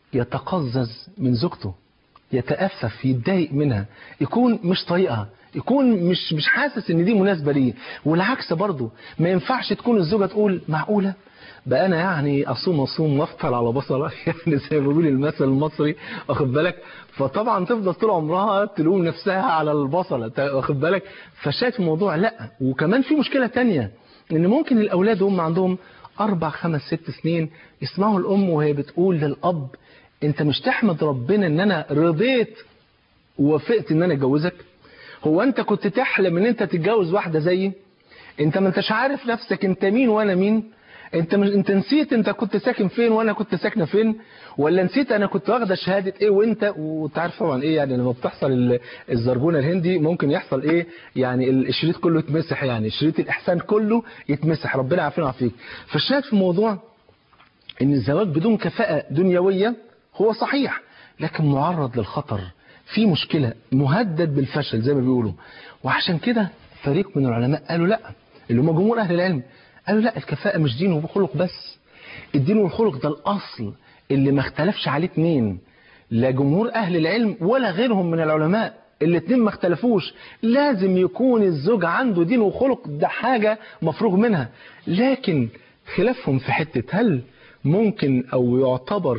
يتقزز من زوجته يتأفف يتضايق منها يكون مش طايقها يكون مش مش حاسس ان دي مناسبه ليه والعكس برضه ما ينفعش تكون الزوجه تقول معقوله بقى انا يعني اصوم اصوم وافطر على بصله يعني زي ما بيقول المثل المصري واخد بالك فطبعا تفضل طول عمرها تلوم نفسها على البصله تا- واخد بالك فشايف الموضوع لا وكمان في مشكله تانية ان ممكن الاولاد هم عندهم اربع خمس ست سنين يسمعوا الام وهي بتقول للاب انت مش تحمد ربنا ان انا رضيت ووافقت ان انا اتجوزك هو انت كنت تحلم ان انت تتجوز واحده زيي انت ما انتش عارف نفسك انت مين وانا مين انت مش انت نسيت انت كنت ساكن فين وانا كنت ساكنه فين ولا نسيت انا كنت واخده شهاده ايه وانت وانت عارف طبعا ايه يعني لما بتحصل ال- الزربونه الهندي ممكن يحصل ايه يعني الشريط كله يتمسح يعني شريط الاحسان كله يتمسح ربنا يعافينا ويعافيك فالشاهد في الموضوع ان الزواج بدون كفاءة دنيوية هو صحيح لكن معرض للخطر في مشكلة مهدد بالفشل زي ما بيقولوا وعشان كده فريق من العلماء قالوا لا اللي هم جمهور اهل العلم قالوا لا الكفاءة مش دين وخلق بس الدين والخلق ده الاصل اللي ما اختلفش عليه اتنين لا جمهور اهل العلم ولا غيرهم من العلماء الاتنين ما اختلفوش لازم يكون الزوج عنده دين وخلق ده حاجة مفروغ منها لكن خلافهم في حتة هل ممكن او يعتبر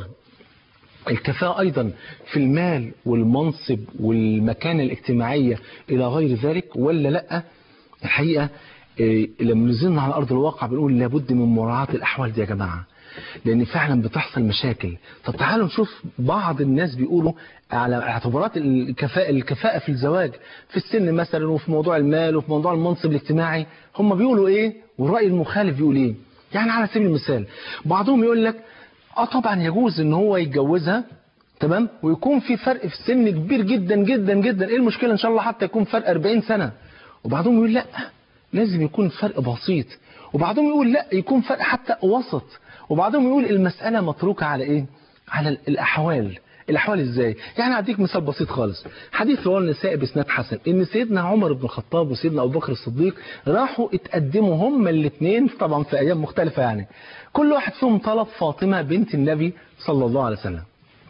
الكفاءة أيضا في المال والمنصب والمكانة الاجتماعية إلى غير ذلك ولا لأ الحقيقة إيه، لما نزلنا على أرض الواقع بنقول لابد من مراعاة الأحوال دي يا جماعة لان فعلا بتحصل مشاكل طب تعالوا نشوف بعض الناس بيقولوا على اعتبارات الكفاءة الكفاءة في الزواج في السن مثلا وفي موضوع المال وفي موضوع المنصب الاجتماعي هم بيقولوا ايه والرأي المخالف بيقول ايه يعني على سبيل المثال بعضهم يقول لك اه طبعا يجوز ان هو يتجوزها تمام ويكون في فرق في السن كبير جدا جدا جدا ايه المشكله ان شاء الله حتى يكون فرق 40 سنه وبعضهم يقول لا لازم يكون فرق بسيط وبعضهم يقول لا يكون فرق حتى وسط وبعضهم يقول المساله متروكه على ايه على الاحوال الاحوال ازاي يعني اديك مثال بسيط خالص حديث رواه النساء باسناد حسن ان سيدنا عمر بن الخطاب وسيدنا ابو بكر الصديق راحوا اتقدموا هما الاثنين طبعا في ايام مختلفه يعني كل واحد فيهم طلب فاطمه بنت النبي صلى الله عليه وسلم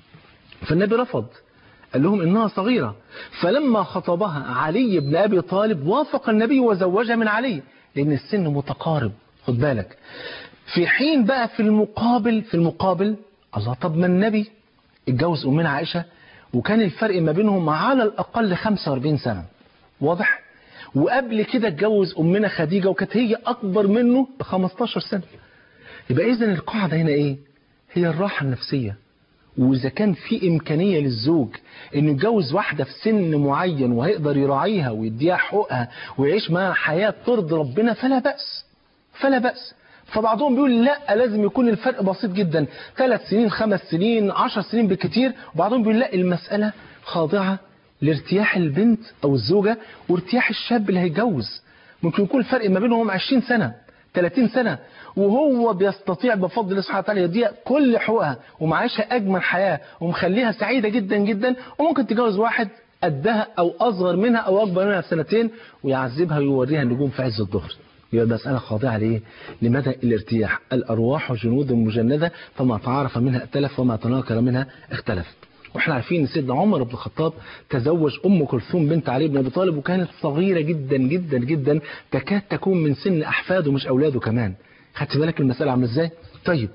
فالنبي رفض قال لهم إنها صغيرة فلما خطبها علي بن أبي طالب وافق النبي وزوجها من علي لأن السن متقارب خد بالك في حين بقى في المقابل في المقابل الله طب ما النبي اتجوز أمنا عائشة وكان الفرق ما بينهم على الأقل 45 سنة واضح وقبل كده اتجوز أمنا خديجة وكانت هي أكبر منه ب 15 سنة يبقى إذا القاعدة هنا إيه هي الراحة النفسية وإذا كان في إمكانية للزوج إنه يتجوز واحدة في سن معين وهيقدر يراعيها ويديها حقوقها ويعيش معاها حياة ترضي ربنا فلا بأس فلا بأس فبعضهم بيقول لا لازم يكون الفرق بسيط جدا ثلاث سنين خمس سنين عشر سنين بالكتير وبعضهم بيقول لا المسألة خاضعة لارتياح البنت أو الزوجة وارتياح الشاب اللي هيتجوز ممكن يكون الفرق ما بينهم 20 سنة 30 سنة وهو بيستطيع بفضل الله سبحانه وتعالى يديها كل حقوقها ومعيشها أجمل حياة ومخليها سعيدة جدا جدا وممكن تتجوز واحد قدها أو أصغر منها أو أكبر منها بسنتين ويعذبها ويوريها النجوم في عز الظهر يبقى المسألة خاضعة لإيه؟ لمدى الارتياح الأرواح جنود مجندة فما تعارف منها ائتلف وما تناكر منها اختلف واحنا عارفين ان سيدنا عمر بن الخطاب تزوج ام كلثوم بنت علي بن ابي طالب وكانت صغيره جدا جدا جدا تكاد تكون من سن احفاده مش اولاده كمان خدت بالك المساله عامله ازاي طيب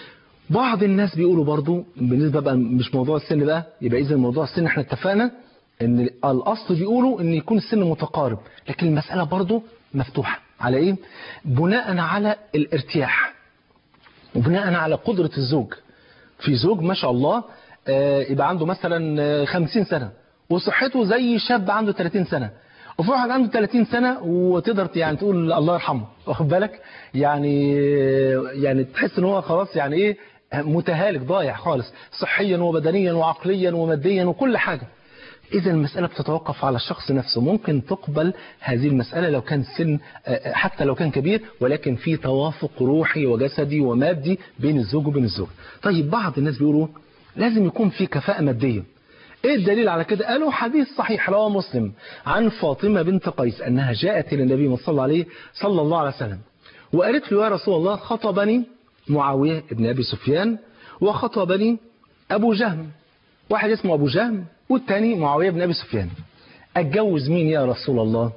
بعض الناس بيقولوا برضو بالنسبه بقى مش موضوع السن بقى يبقى اذا موضوع السن احنا اتفقنا ان الاصل بيقولوا ان يكون السن متقارب لكن المساله برضو مفتوحه على ايه بناء على الارتياح وبناء على قدره الزوج في زوج ما شاء الله يبقى عنده مثلا 50 سنة وصحته زي شاب عنده 30 سنة وفي واحد عنده 30 سنة وتقدر يعني تقول الله يرحمه واخد بالك يعني يعني تحس ان هو خلاص يعني ايه متهالك ضايع خالص صحيا وبدنيا وعقليا وماديا وكل حاجة إذا المسألة بتتوقف على الشخص نفسه ممكن تقبل هذه المسألة لو كان سن حتى لو كان كبير ولكن في توافق روحي وجسدي ومادي بين الزوج وبين الزوج طيب بعض الناس بيقولوا لازم يكون في كفاءة مادية ايه الدليل على كده قالوا حديث صحيح رواه مسلم عن فاطمة بنت قيس انها جاءت الى النبي صلى الله عليه صلى الله عليه وسلم وقالت له يا رسول الله خطبني معاوية ابن ابي سفيان وخطبني ابو جهم واحد اسمه ابو جهم والتاني معاوية بن ابي سفيان اتجوز مين يا رسول الله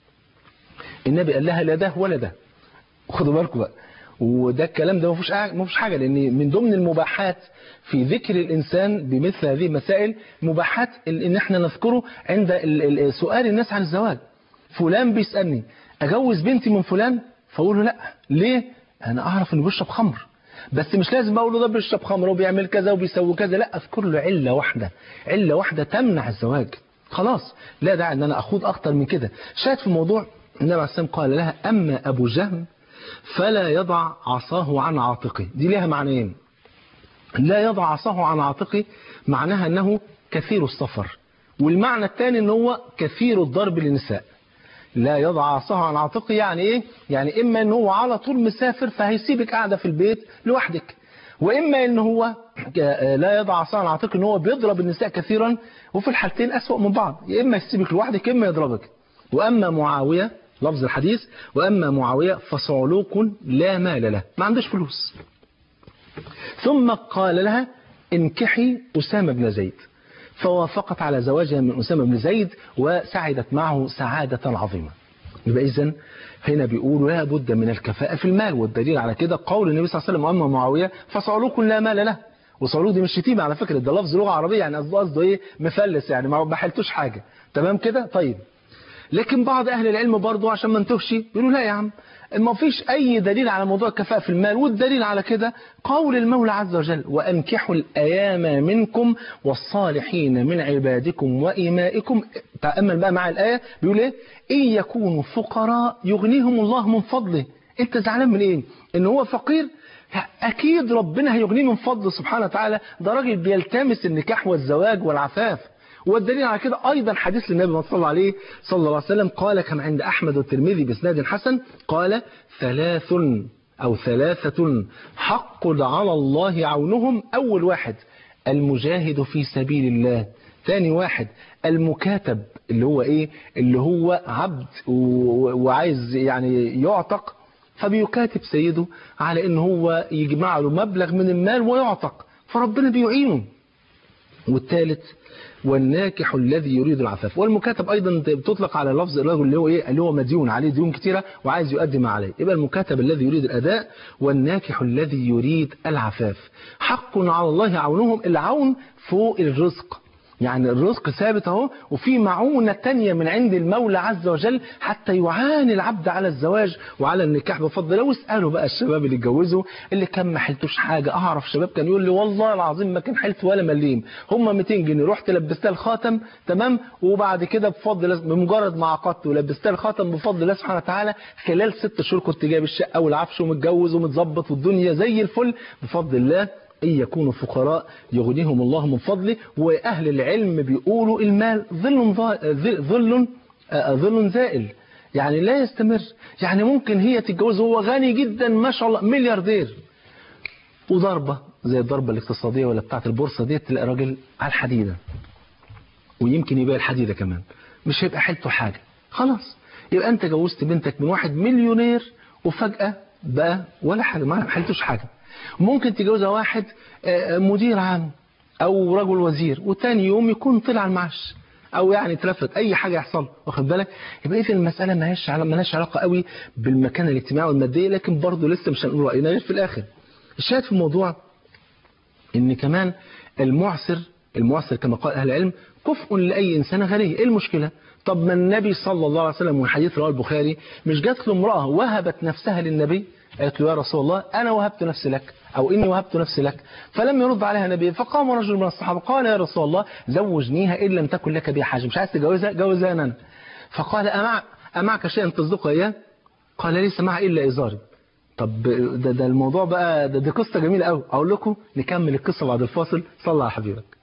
النبي قال لها لا ده ولا ده خدوا بالكم بقى وده الكلام ده ما فيهوش ما فيش حاجه لان من ضمن المباحات في ذكر الانسان بمثل هذه المسائل مباحات ان احنا نذكره عند سؤال الناس عن الزواج فلان بيسالني اجوز بنتي من فلان فاقول له لا ليه انا اعرف انه بيشرب خمر بس مش لازم اقول له ده بيشرب خمر وبيعمل كذا وبيسوي كذا لا اذكر له عله واحده عله واحده تمنع الزواج خلاص لا داعي ان انا اخوض اكتر من كده شاهد في الموضوع النبي عليه السلام قال لها اما ابو جهم فلا يضع عصاه عن عاتقه دي لها معنيين لا يضع عصاه عن عاتقه معناها أنه كثير السفر والمعنى الثاني أنه هو كثير الضرب للنساء لا يضع عصاه عن عاتقه يعني إيه؟ يعني إما أنه هو على طول مسافر فهيسيبك قاعدة في البيت لوحدك وإما أنه هو لا يضع عصاه عن عاتقه أنه هو بيضرب النساء كثيرا وفي الحالتين أسوأ من بعض يا إما يسيبك لوحدك إما يضربك وأما معاوية لفظ الحديث وأما معاوية فصعلوك لا مال له ما عندش فلوس ثم قال لها انكحي أسامة بن زيد فوافقت على زواجها من أسامة بن زيد وسعدت معه سعادة عظيمة يبقى إذن هنا بيقولوا لا بد من الكفاءة في المال والدليل على كده قول النبي صلى الله عليه وسلم وأما معاوية فصعلوك لا مال له وصعلوك دي مش شتيمة على فكرة ده لفظ لغة عربية يعني قصده قصده إيه مفلس يعني ما بحلتوش حاجة تمام كده طيب لكن بعض أهل العلم برضه عشان ما نتوهش يقولوا لا يا عم ما فيش أي دليل على موضوع الكفاءة في المال والدليل على كده قول المولى عز وجل وأنكحوا الأيام منكم والصالحين من عبادكم وإمائكم تأمل بقى مع الآية بيقول إيه إن يكونوا فقراء يغنيهم الله من فضله أنت زعلان من إيه إن هو فقير أكيد ربنا هيغنيه من فضله سبحانه وتعالى ده راجل بيلتمس النكاح والزواج والعفاف والدليل على كده أيضا حديث للنبي صلى الله عليه صلى الله عليه وسلم قال كما عند أحمد والترمذي بإسناد حسن قال ثلاث أو ثلاثة حق على الله عونهم أول واحد المجاهد في سبيل الله ثاني واحد المكاتب اللي هو إيه اللي هو عبد وعايز يعني يعتق فبيكاتب سيده على ان هو يجمع له مبلغ من المال ويعتق فربنا بيعينه والثالث والناكح الذي يريد العفاف والمكاتب ايضا بتطلق على لفظ الرجل اللي هو ايه اللي هو مديون عليه ديون كتيره وعايز يؤدي ما عليه يبقى المكاتب الذي يريد الاداء والناكح الذي يريد العفاف حق على الله عونهم العون فوق الرزق يعني الرزق ثابت اهو وفي معونة تانية من عند المولى عز وجل حتى يعاني العبد على الزواج وعلى النكاح بفضل لو اسألوا بقى الشباب اللي اتجوزوا اللي كان ما حلتوش حاجة اعرف شباب كان يقول لي والله العظيم ما كان حلت ولا مليم هم 200 جنيه رحت لبستها الخاتم تمام وبعد كده بفضل بمجرد ما عقدت ولبستها الخاتم بفضل الله سبحانه وتعالى خلال ست شهور كنت جايب الشقة والعفش ومتجوز ومتظبط والدنيا زي الفل بفضل الله إن يكونوا فقراء يغنيهم الله من فضله وأهل العلم بيقولوا المال ظل ظل ظل زائل يعني لا يستمر يعني ممكن هي تتجوز هو غني جدا ما شاء الله ملياردير وضربة زي الضربة الاقتصادية ولا بتاعة البورصة دي تلاقي راجل على الحديدة ويمكن يبيع الحديدة كمان مش هيبقى حيلته حاجة خلاص يبقى أنت جوزت بنتك من واحد مليونير وفجأة بقى ولا حاجة ما حيلتوش حاجة ممكن تجوزها واحد مدير عام او رجل وزير وتاني يوم يكون طلع المعاش او يعني اترفد اي حاجه يحصل واخد بالك يبقى اذا المساله مالهاش مالهاش علاقه قوي بالمكانه الاجتماعيه والماديه لكن برضه لسه مش هنقول راينا غير في الاخر الشاهد في الموضوع ان كمان المعسر المعسر كما قال اهل العلم كفء لاي انسان غني ايه المشكله طب ما النبي صلى الله عليه وسلم والحديث رواه البخاري مش جات له امراه وهبت نفسها للنبي قالت له يا رسول الله أنا وهبت نفسي لك أو إني وهبت نفسي لك فلم يرد عليها النبي فقام رجل من الصحابة قال يا رسول الله زوجنيها إن لم تكن لك بها حاجة مش عايز تجوزها جوزها أنا فقال أمع أمعك شيئا تصدقه إياه قال ليس معي إلا إزاري طب ده, ده الموضوع بقى ده دي قصة جميلة قوي أقول لكم نكمل القصة بعد الفاصل صلى على حبيبك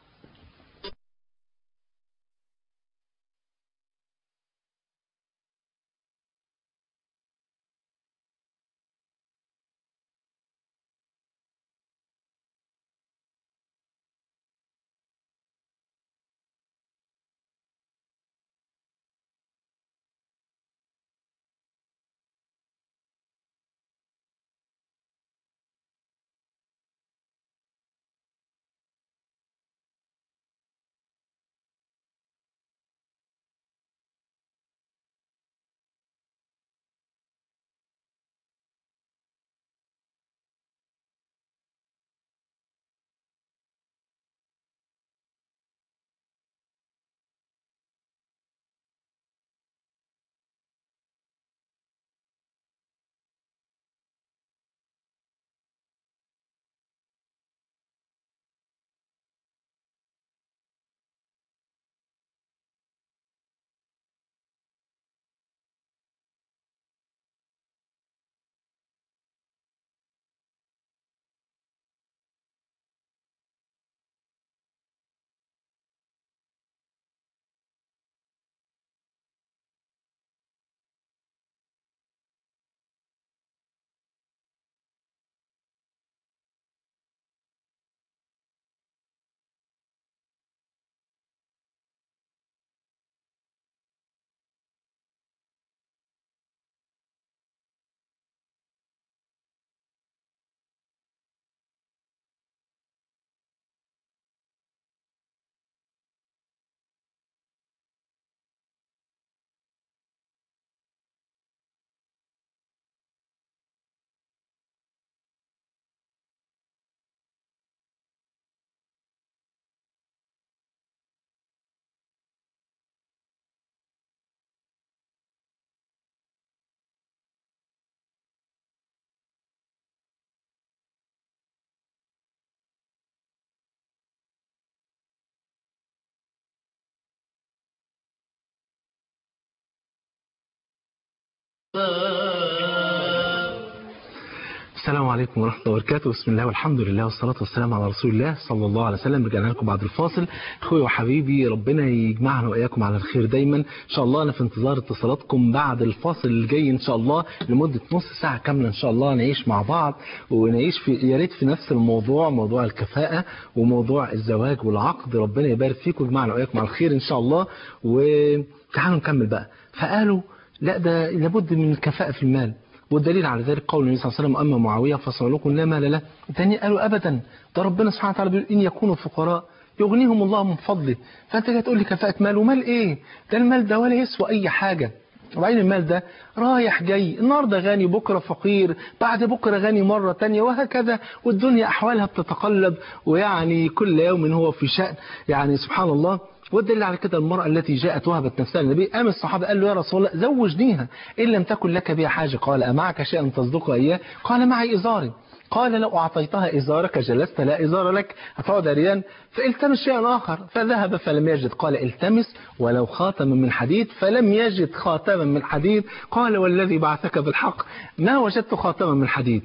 السلام عليكم ورحمة الله وبركاته بسم الله والحمد لله والصلاة والسلام على رسول الله صلى الله عليه وسلم رجعنا لكم بعد الفاصل اخوي وحبيبي ربنا يجمعنا وإياكم على الخير دايما إن شاء الله أنا في انتظار اتصالاتكم بعد الفاصل الجاي إن شاء الله لمدة نص ساعة كاملة إن شاء الله نعيش مع بعض ونعيش في يا ريت في نفس الموضوع موضوع الكفاءة وموضوع الزواج والعقد ربنا يبارك فيكم ويجمعنا وإياكم على الخير إن شاء الله وتعالوا نكمل بقى فقالوا لا ده لابد من الكفاءة في المال والدليل على ذلك قول النبي صلى الله عليه وسلم أما معاوية فصالكم لا مال له الثاني قالوا أبدا ده ربنا سبحانه وتعالى بيقول إن يكونوا فقراء يغنيهم الله من فضله فأنت جاي تقول لي كفاءة مال ومال إيه ده المال ده ولا يسوى أي حاجة وبعدين المال ده رايح جاي النهارده غني بكره فقير بعد بكره غني مره تانية وهكذا والدنيا احوالها بتتقلب ويعني كل يوم هو في شأن يعني سبحان الله والدليل على كده المرأة التي جاءت وهبت نفسها للنبي قام الصحابة قال له يا رسول الله زوجنيها إن لم تكن لك بها حاجة قال أمعك شيئا تصدق إياه قال معي إزاري قال لو أعطيتها إزارك جلست لا إزار لك هتقعد عريان فالتمس شيئا آخر فذهب فلم يجد قال التمس ولو خاتما من حديد فلم يجد خاتما من حديد قال والذي بعثك بالحق ما وجدت خاتما من حديد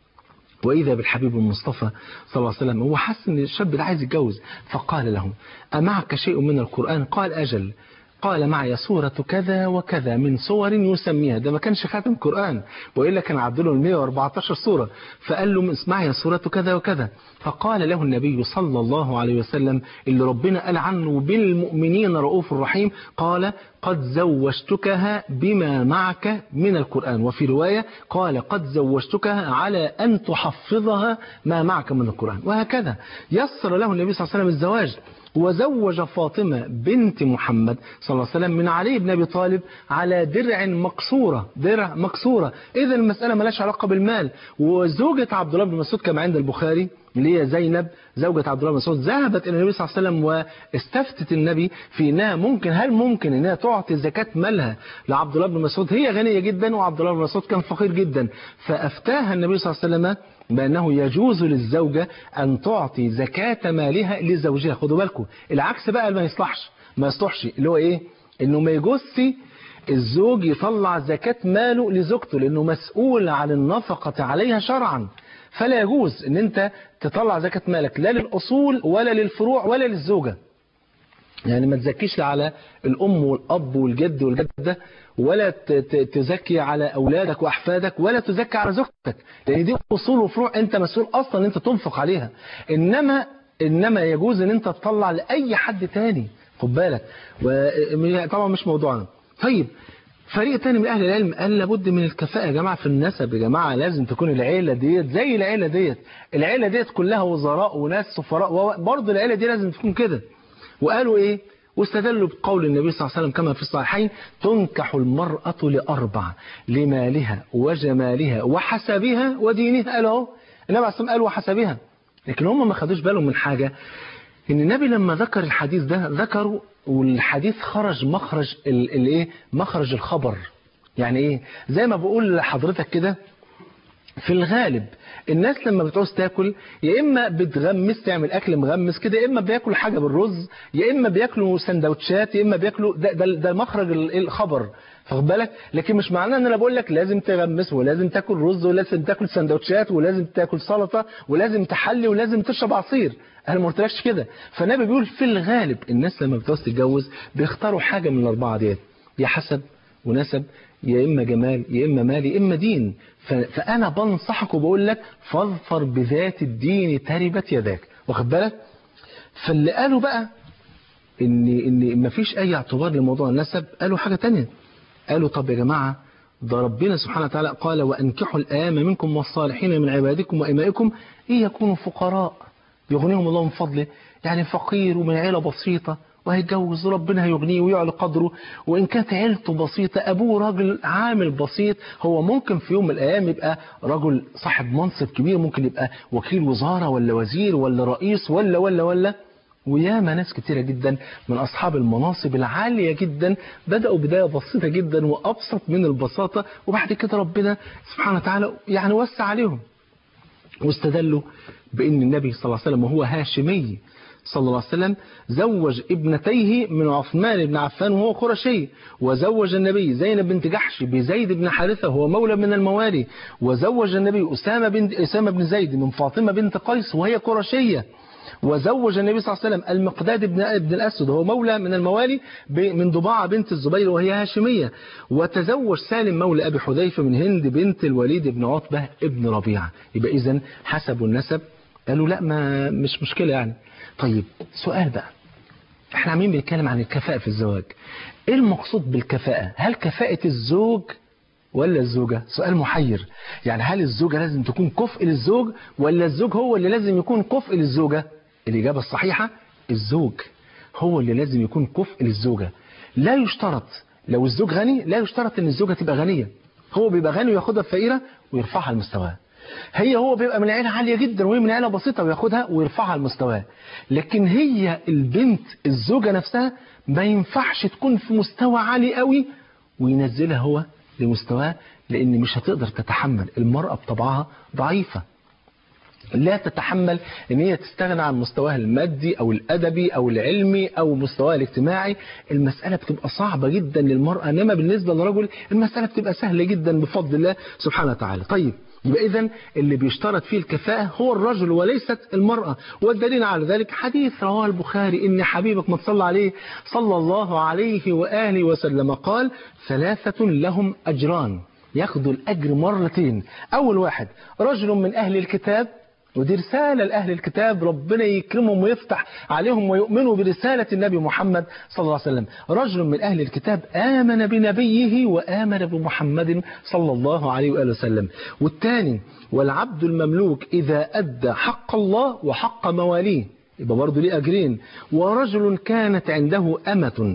وإذا بالحبيب المصطفى صلى الله عليه وسلم هو حس ان الشاب ده عايز يتجوز فقال له أمعك شيء من القرآن قال أجل قال معي سورة كذا وكذا من صور يسميها ده ما كانش خاتم قرآن وإلا كان عدله ال 114 سورة فقال له معي سورة كذا وكذا فقال له النبي صلى الله عليه وسلم اللي ربنا قال عنه بالمؤمنين رؤوف رحيم قال قد زوجتكها بما معك من القرآن وفي رواية قال قد زوجتكها على أن تحفظها ما معك من القرآن وهكذا يسر له النبي صلى الله عليه وسلم الزواج وزوج فاطمة بنت محمد صلى الله عليه وسلم من علي بن أبي طالب على درع مكسورة درع مكسورة إذا المسألة ملاش علاقة بالمال وزوجة عبد الله بن مسعود كما عند البخاري اللي هي زينب زوجة عبد الله بن مسعود ذهبت إلى النبي صلى الله عليه وسلم واستفتت النبي في إنها ممكن هل ممكن إنها تعطي زكاة مالها لعبد الله بن مسعود هي غنية جدا وعبد الله بن مسعود كان فقير جدا فأفتاها النبي صلى الله عليه وسلم بأنه يجوز للزوجة أن تعطي زكاة مالها لزوجها خدوا بالكم العكس بقى ما يصلحش ما يصلحش اللي هو إيه إنه ما يجوزش الزوج يطلع زكاة ماله لزوجته لأنه مسؤول عن النفقة عليها شرعا فلا يجوز ان انت تطلع زكاة مالك لا للأصول ولا للفروع ولا للزوجة يعني ما تزكيش على الأم والأب والجد والجدة ولا تزكي على أولادك وأحفادك ولا تزكي على زوجتك لأن دي أصول وفروع أنت مسؤول أصلا أن أنت تنفق عليها إنما إنما يجوز أن أنت تطلع لأي حد تاني خد بالك طبعا مش موضوعنا طيب فريق تاني من أهل العلم قال لابد من الكفاءة يا جماعة في النسب يا جماعة لازم تكون العيلة ديت زي العيلة ديت العيلة ديت كلها وزراء وناس سفراء برضه العيلة دي لازم تكون كده وقالوا إيه واستدلوا بقول النبي صلى الله عليه وسلم كما في الصحيحين تنكح المرأة لأربع لمالها وجمالها وحسبها ودينها قالوا اهو النبي عليه الصلاة قال وحسبها لكن هم ما خدوش بالهم من حاجة ان النبي لما ذكر الحديث ده ذكروا والحديث خرج مخرج الايه مخرج الخبر يعني ايه زي ما بقول لحضرتك كده في الغالب الناس لما بتعوز تاكل يا اما بتغمس تعمل اكل مغمس كده يا اما بياكلوا حاجه بالرز يا اما بياكلوا سندوتشات يا اما بياكلوا ده ده, ده مخرج الخبر واخد بالك لكن مش معناه ان انا بقول لك لازم تغمس ولازم تاكل رز ولازم تاكل سندوتشات ولازم تاكل سلطه ولازم تحلي ولازم تشرب عصير انا ما قلتلكش كده فالنبي بيقول في الغالب الناس لما بتعوز تتجوز بيختاروا حاجه من الاربعه ديت يا حسب ونسب يا إما جمال يا إما مال يا إما دين فأنا بنصحك وبقول لك فاظفر بذات الدين تربت يداك واخد بالك فاللي قالوا بقى إن إن مفيش أي اعتبار لموضوع النسب قالوا حاجة تانية قالوا طب يا جماعة ده ربنا سبحانه وتعالى قال وأنكحوا الأيام منكم والصالحين من عبادكم وإمائكم إن يكونوا فقراء يغنيهم الله من فضله يعني فقير ومن عيلة بسيطة وهيتجوز ربنا هيغنيه ويعلى قدره وإن كانت عيلته بسيطة أبوه راجل عامل بسيط هو ممكن في يوم من الأيام يبقى رجل صاحب منصب كبير ممكن يبقى وكيل وزارة ولا وزير ولا رئيس ولا ولا ولا وياما ناس كتيرة جدا من أصحاب المناصب العالية جدا بدأوا بداية بسيطة جدا وأبسط من البساطة وبعد كده ربنا سبحانه وتعالى يعني وسع عليهم واستدلوا بأن النبي صلى الله عليه وسلم وهو هاشمي صلى الله عليه وسلم زوج ابنتيه من عثمان بن عفان وهو قرشي وزوج النبي زينب بنت جحش بزيد بن حارثة وهو مولى من الموالي وزوج النبي أسامة بن, أسامة بن زيد من فاطمة بنت قيس وهي قرشية وزوج النبي صلى الله عليه وسلم المقداد بن ابن الأسود وهو مولى من الموالي من ضباعة بنت الزبير وهي هاشمية وتزوج سالم مولى أبي حذيفة من هند بنت الوليد بن عتبة ابن ربيعة يبقى إذا حسبوا النسب قالوا لا ما مش مشكلة يعني طيب سؤال بقى احنا عاملين بنتكلم عن الكفاءة في الزواج ايه المقصود بالكفاءة هل كفاءة الزوج ولا الزوجة سؤال محير يعني هل الزوجة لازم تكون كفء للزوج ولا الزوج هو اللي لازم يكون كفء للزوجة الإجابة الصحيحة الزوج هو اللي لازم يكون كفء للزوجة لا يشترط لو الزوج غني لا يشترط ان الزوجة تبقى غنية هو بيبقى غني وياخدها فقيرة ويرفعها لمستواه هي هو بيبقى من عيلة عالية جدا وهي من عيلة بسيطة وياخدها ويرفعها لمستواه لكن هي البنت الزوجة نفسها ما ينفعش تكون في مستوى عالي قوي وينزلها هو لمستواه لان مش هتقدر تتحمل المرأة بطبعها ضعيفة لا تتحمل ان هي تستغنى عن مستواها المادي او الادبي او العلمي او مستواها الاجتماعي المسألة بتبقى صعبة جدا للمرأة انما بالنسبة للرجل المسألة بتبقى سهلة جدا بفضل الله سبحانه وتعالى طيب يبقى اذا اللي بيشترط فيه الكفاءة هو الرجل وليست المرأة والدليل على ذلك حديث رواه البخاري ان حبيبك ما تصلى عليه صلى الله عليه وآله وسلم قال ثلاثة لهم أجران ياخدوا الأجر مرتين أول واحد رجل من أهل الكتاب ودي رسالة لأهل الكتاب ربنا يكرمهم ويفتح عليهم ويؤمنوا برسالة النبي محمد صلى الله عليه وسلم رجل من أهل الكتاب آمن بنبيه وآمن بمحمد صلى الله عليه وآله وسلم والثاني والعبد المملوك إذا أدى حق الله وحق مواليه يبقى برضه ليه أجرين ورجل كانت عنده أمة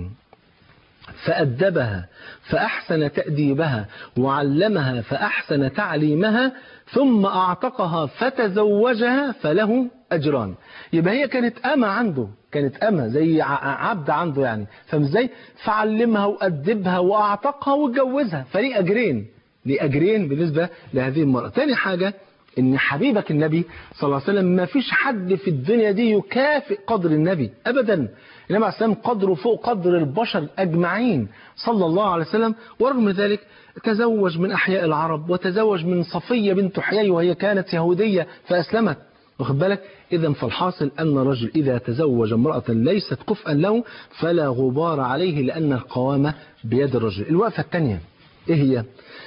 فأدبها فأحسن تأديبها وعلمها فأحسن تعليمها ثم أعتقها فتزوجها فله أجران يبقى هي كانت أمة عنده كانت أمة زي عبد عنده يعني فاهم ازاي فعلمها وأدبها وأعتقها واتجوزها فليه أجرين ليه أجرين بالنسبة لهذه المرأة تاني حاجة ان حبيبك النبي صلى الله عليه وسلم ما فيش حد في الدنيا دي يكافئ قدر النبي ابدا النبي عليه السلام قدره فوق قدر البشر اجمعين صلى الله عليه وسلم ورغم ذلك تزوج من احياء العرب وتزوج من صفيه بنت حيي وهي كانت يهوديه فاسلمت واخد بالك اذا فالحاصل ان الرجل اذا تزوج امراه ليست كفءا له فلا غبار عليه لان القوامه بيد الرجل الوقفه الثانيه ايه هي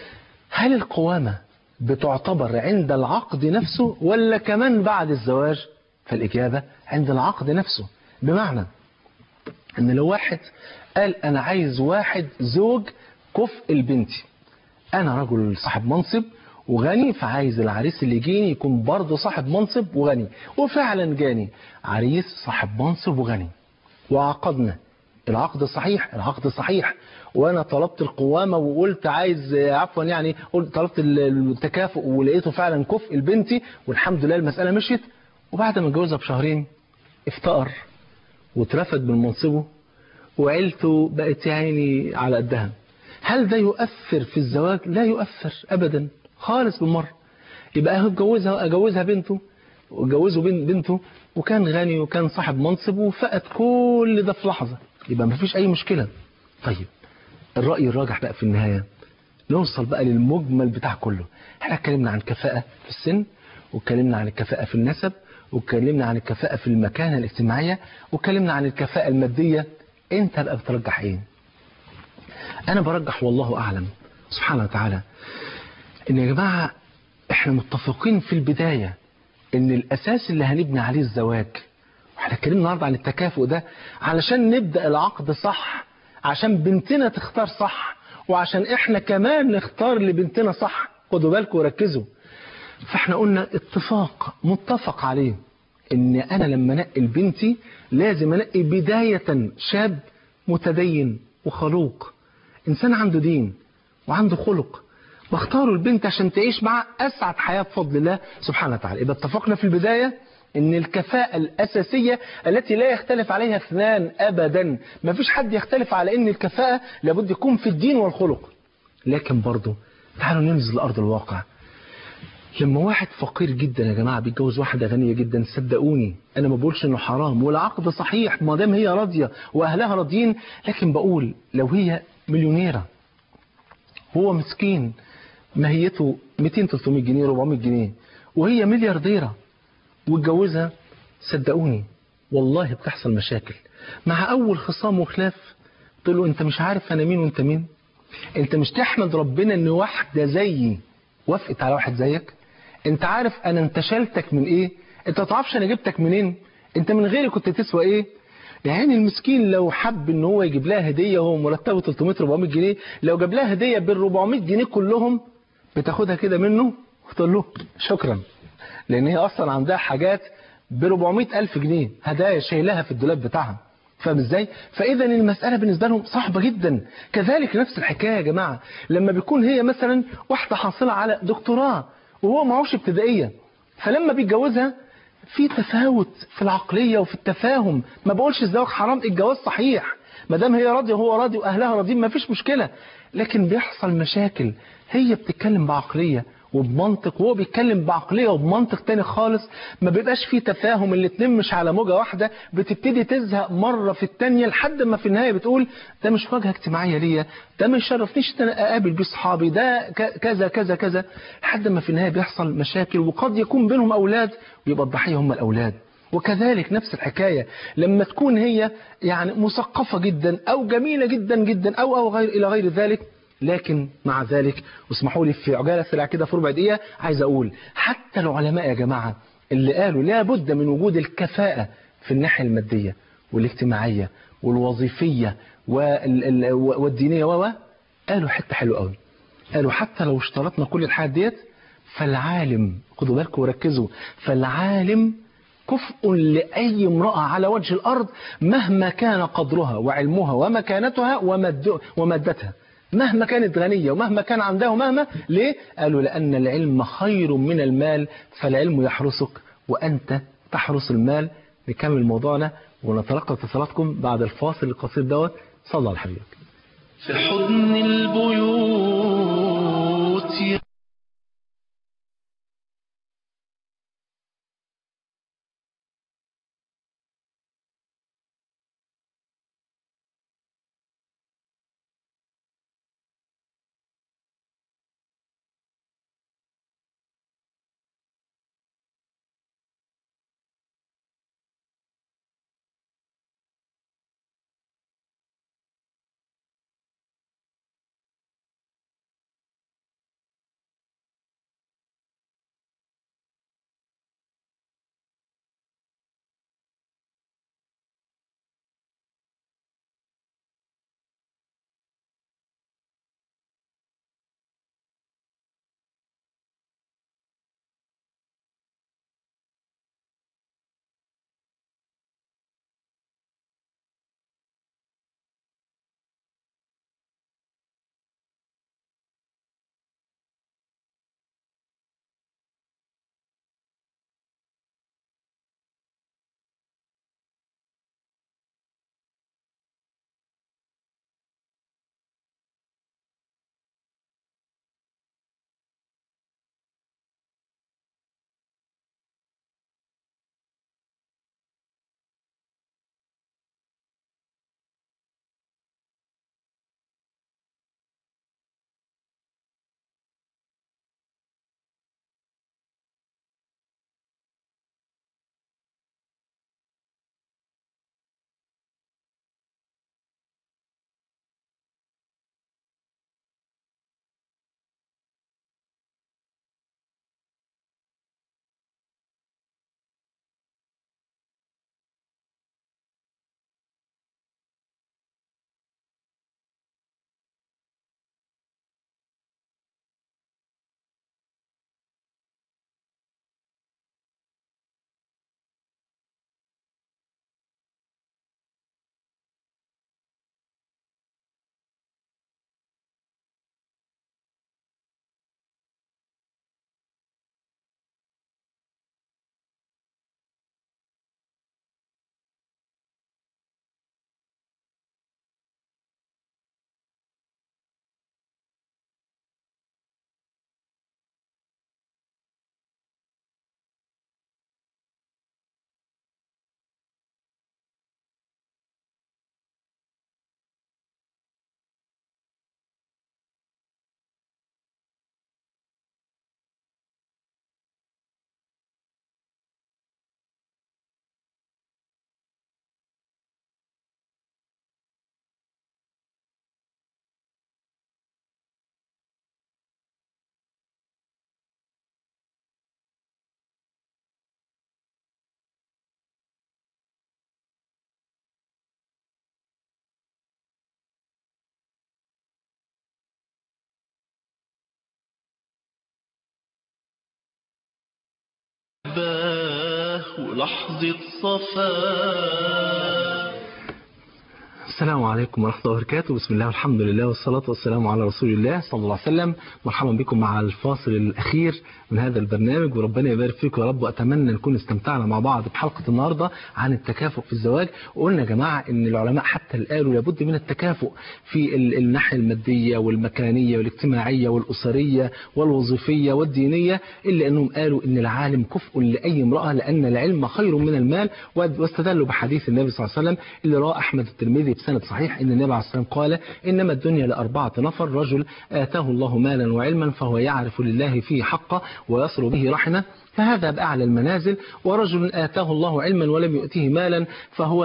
هل القوامه بتعتبر عند العقد نفسه ولا كمان بعد الزواج فالإجابة عند العقد نفسه بمعنى أن لو واحد قال أنا عايز واحد زوج كفء لبنتي أنا رجل صاحب منصب وغني فعايز العريس اللي يجيني يكون برضه صاحب منصب وغني وفعلا جاني عريس صاحب منصب وغني وعقدنا العقد صحيح العقد صحيح وانا طلبت القوامه وقلت عايز عفوا يعني قلت طلبت التكافؤ ولقيته فعلا كفء لبنتي والحمد لله المساله مشيت وبعد ما اتجوزها بشهرين افتقر واترفد من منصبه وعيلته بقت يعني على قدها هل ده يؤثر في الزواج لا يؤثر ابدا خالص بالمره يبقى اتجوزها اجوزها بنته واتجوزه بنته وكان غني وكان صاحب منصب وفقد كل ده في لحظه يبقى ما فيش اي مشكله طيب الرأي الراجح بقى في النهاية نوصل بقى للمجمل بتاع كله احنا اتكلمنا عن كفاءة في السن واتكلمنا عن الكفاءة في النسب واتكلمنا عن الكفاءة في المكانة الاجتماعية واتكلمنا عن الكفاءة المادية انت بقى بترجح ايه انا برجح والله اعلم سبحانه وتعالى ان يا جماعة احنا متفقين في البداية ان الاساس اللي هنبني عليه الزواج واحنا اتكلمنا النهارده عن التكافؤ ده علشان نبدأ العقد صح عشان بنتنا تختار صح وعشان احنا كمان نختار لبنتنا صح خدوا بالكم وركزوا فاحنا قلنا اتفاق متفق عليه ان انا لما انقي بنتي لازم انقي بداية شاب متدين وخلوق انسان عنده دين وعنده خلق بختاره البنت عشان تعيش معاه اسعد حياة بفضل الله سبحانه وتعالى يبقى اتفقنا في البداية ان الكفاءة الاساسية التي لا يختلف عليها اثنان ابدا ما فيش حد يختلف على ان الكفاءة لابد يكون في الدين والخلق لكن برضه تعالوا ننزل لارض الواقع لما واحد فقير جدا يا جماعة بيتجوز واحدة غنية جدا صدقوني أنا ما بقولش إنه حرام والعقد صحيح ما دام هي راضية وأهلها راضيين لكن بقول لو هي مليونيرة هو مسكين ماهيته 200 300 جنيه 400 جنيه وهي مليارديرة واتجوزها صدقوني والله بتحصل مشاكل مع أول خصام وخلاف تقول له أنت مش عارف أنا مين وأنت مين أنت مش تحمد ربنا إن واحدة زيي وافقت على واحد زيك أنت عارف أنا انتشلتك من إيه أنت ما تعرفش أنا جبتك منين أنت من غيري كنت تسوى إيه يعني المسكين لو حب ان هو يجيب لها هديه وهو مرتبه 300 400 جنيه لو جاب لها هديه بال 400 جنيه كلهم بتاخدها كده منه وتقول له شكرا لان هي اصلا عندها حاجات ب 400 الف جنيه هدايا شايلها في الدولاب بتاعها فاهم ازاي فاذا المساله بالنسبه لهم صعبه جدا كذلك نفس الحكايه يا جماعه لما بيكون هي مثلا واحده حاصله على دكتوراه وهو معهوش ابتدائيه فلما بيتجوزها في تفاوت في العقليه وفي التفاهم ما بقولش الزواج حرام الجواز صحيح ما دام هي راضيه وهو راضي واهلها راضيين ما فيش مشكله لكن بيحصل مشاكل هي بتتكلم بعقليه وبمنطق وهو بيتكلم بعقليه وبمنطق تاني خالص ما بيبقاش فيه تفاهم الاتنين مش على موجه واحده بتبتدي تزهق مره في التانيه لحد ما في النهايه بتقول ده مش واجهه اجتماعيه ليا ده ما يشرفنيش ان انا اقابل بيه اصحابي ده ك- كذا كذا كذا لحد ما في النهايه بيحصل مشاكل وقد يكون بينهم اولاد ويبقى الضحيه هم الاولاد وكذلك نفس الحكاية لما تكون هي يعني مثقفة جدا أو جميلة جدا جدا أو أو غير إلى غير ذلك لكن مع ذلك واسمحوا لي في عجالة سريعة كده في ربع دقيقة عايز أقول حتى العلماء يا جماعة اللي قالوا لابد من وجود الكفاءة في الناحية المادية والاجتماعية والوظيفية وال- ال- والدينية و و- قالوا حتة حلوة قوي قالوا حتى لو اشترطنا كل الحاجات ديت فالعالم خدوا بالكم وركزوا فالعالم كفء لأي امرأة على وجه الأرض مهما كان قدرها وعلمها ومكانتها ومد ومادتها مهما كانت غنية ومهما كان عندها ومهما ليه؟ قالوا لأن العلم خير من المال فالعلم يحرسك وأنت تحرس المال نكمل موضوعنا ونتلقى اتصالاتكم بعد الفاصل القصير دوت صلى على حبيبك في حضن البيوت ولحظة صفاء السلام عليكم ورحمة الله وبركاته بسم الله والحمد لله والصلاة والسلام على رسول الله صلى الله عليه وسلم مرحبا بكم مع الفاصل الأخير من هذا البرنامج وربنا يبارك فيكم يا رب وأتمنى نكون استمتعنا مع بعض بحلقة النهاردة عن التكافؤ في الزواج وقلنا يا جماعة إن العلماء حتى اللي قالوا لابد من التكافؤ في ال- الناحية المادية والمكانية والاجتماعية والأسرية والوظيفية والدينية إلا أنهم قالوا إن العالم كفء لأي امرأة لأن العلم خير من المال واستدلوا بحديث النبي صلى الله عليه وسلم اللي رواه أحمد الترمذي بسند صحيح إن النبي عليه الصلاة والسلام قال إنما الدنيا لأربعة نفر رجل آتاه الله مالا وعلما فهو يعرف لله فيه حقه ويصل به رحمه فهذا بأعلى المنازل ورجل آتاه الله علما ولم يؤته مالا فهو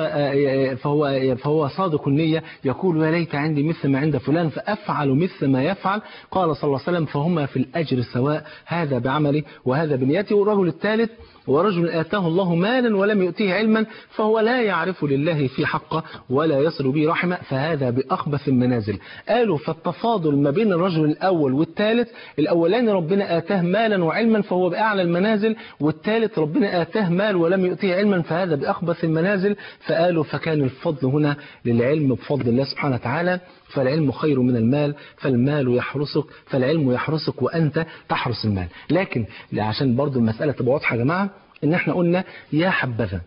فهو فهو صادق النية يقول يا ليت عندي مثل ما عند فلان فأفعل مثل ما يفعل قال صلى الله عليه وسلم فهما في الأجر سواء هذا بعمله وهذا بنيته والرجل الثالث ورجل آتاه الله مالا ولم يؤته علما فهو لا يعرف لله في حقه ولا يصل به رحمه فهذا بأخبث المنازل قالوا فالتفاضل ما بين الرجل الأول والثالث الأولاني ربنا آتاه مالا وعلما فهو بأعلى المنازل والثالث ربنا آتاه مال ولم يؤته علما فهذا بأخبث المنازل فقالوا فكان الفضل هنا للعلم بفضل الله سبحانه وتعالى فالعلم خير من المال فالمال يحرسك فالعلم يحرسك وأنت تحرس المال لكن عشان برضو المسألة تبقى واضحة يا جماعة إن احنا قلنا يا حبذا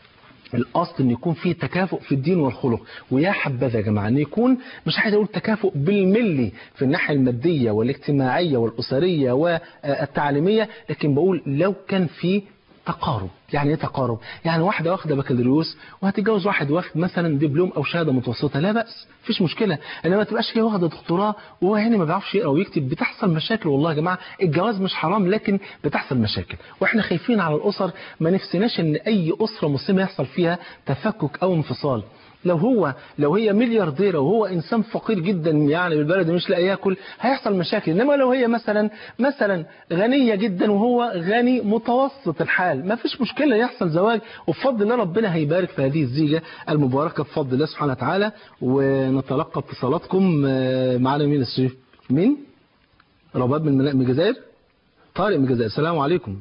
الاصل ان يكون في تكافؤ في الدين والخلق ويا حبذا يا جماعه ان يكون مش عايز اقول تكافؤ بالملي في الناحيه الماديه والاجتماعيه والاسريه والتعليميه لكن بقول لو كان في تقارب يعني ايه تقارب يعني واحده واخده بكالوريوس وهتتجوز واحد واخد مثلا دبلوم او شهاده متوسطه لا باس مفيش مشكله انما ما تبقاش هي واخده دكتوراه وهو يعني ما بيعرفش يقرا ويكتب بتحصل مشاكل والله يا جماعه الجواز مش حرام لكن بتحصل مشاكل واحنا خايفين على الاسر ما نفسناش ان اي اسره مسلمه يحصل فيها تفكك او انفصال لو هو لو هي مليارديرة وهو إنسان فقير جدا يعني بالبلد مش لاقي ياكل هيحصل مشاكل إنما لو هي مثلا مثلا غنية جدا وهو غني متوسط الحال ما فيش مشكلة يحصل زواج وبفضل الله ربنا هيبارك في هذه الزيجة المباركة بفضل الله سبحانه وتعالى ونتلقى اتصالاتكم آه، معنا مين الشريف مين رباب من من الجزائر طارق من الجزائر السلام عليكم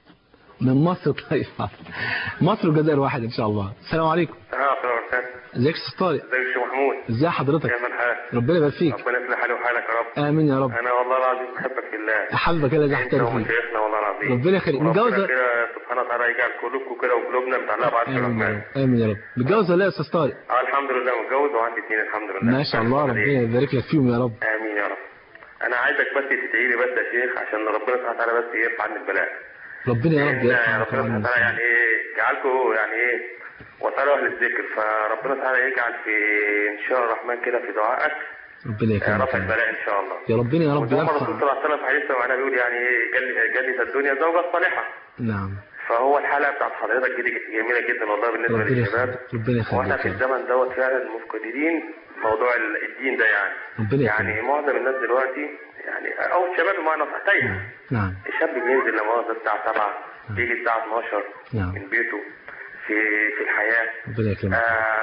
من مصر طيب مصر والجزائر واحد ان شاء الله السلام عليكم السلام عليكم ورحمة الله ازيك يا استاذ طارق ازيك يا شيخ محمود ازي حضرتك كيف الحال ربنا يبارك فيك ربنا يصلح حالي وحالك يا رب امين يا رب انا والله العظيم بحبك في الله احبك كده زي انت احترم فيك ومشايخنا والله العظيم ربنا يخليك. متجوز- وربنا كده سبحانه وتعالى يجعل قلوبكم كده وقلوبنا متعلقه بعرش امين يا الرحمن رب امين يا رب متجوز ولا إيه يا استاذ طارق اه الحمد لله متجوز وعندي اثنين الحمد لله ما شاء الله ربنا يبارك لك فيهم يا رب امين يا رب انا عايزك بس تدعي لي بس يا شيخ عشان ربنا سبحانه وتعالى بس يرفع عني البلاء ربنا يا رب لأن يرفع ربنا سبحانه وتعالى يعني ايه جعلكم يعني ايه وصلوا اهل الذكر فربنا سبحانه يجعل في ان شاء الله الرحمن كده في دعائك ربنا آه، يكرمك رفع يا رب. البلاء ان شاء الله يا ربنا يا رب وزي ما الرسول يرفع صلى الله عليه وسلم في حديث معنا بيقول يعني ايه جل- جلت الدنيا زوجة صالحة نعم فهو الحلقة بتاعت حضرتك دي جميلة جدا والله بالنسبة ربنا للشباب يخليك ربنا واحنا يخليك في يا رب. الزمن دوت فعلا مفتقدين موضوع ال- الدين ده يعني ربنا يعني يخليك معظم الناس دلوقتي يعني او الشباب بمعنى صح تايه نعم الشاب بينزل لمؤاخذة الساعة 7 بيجي الساعة 12 نعم. من بيته في في الحياة ربنا يكرمك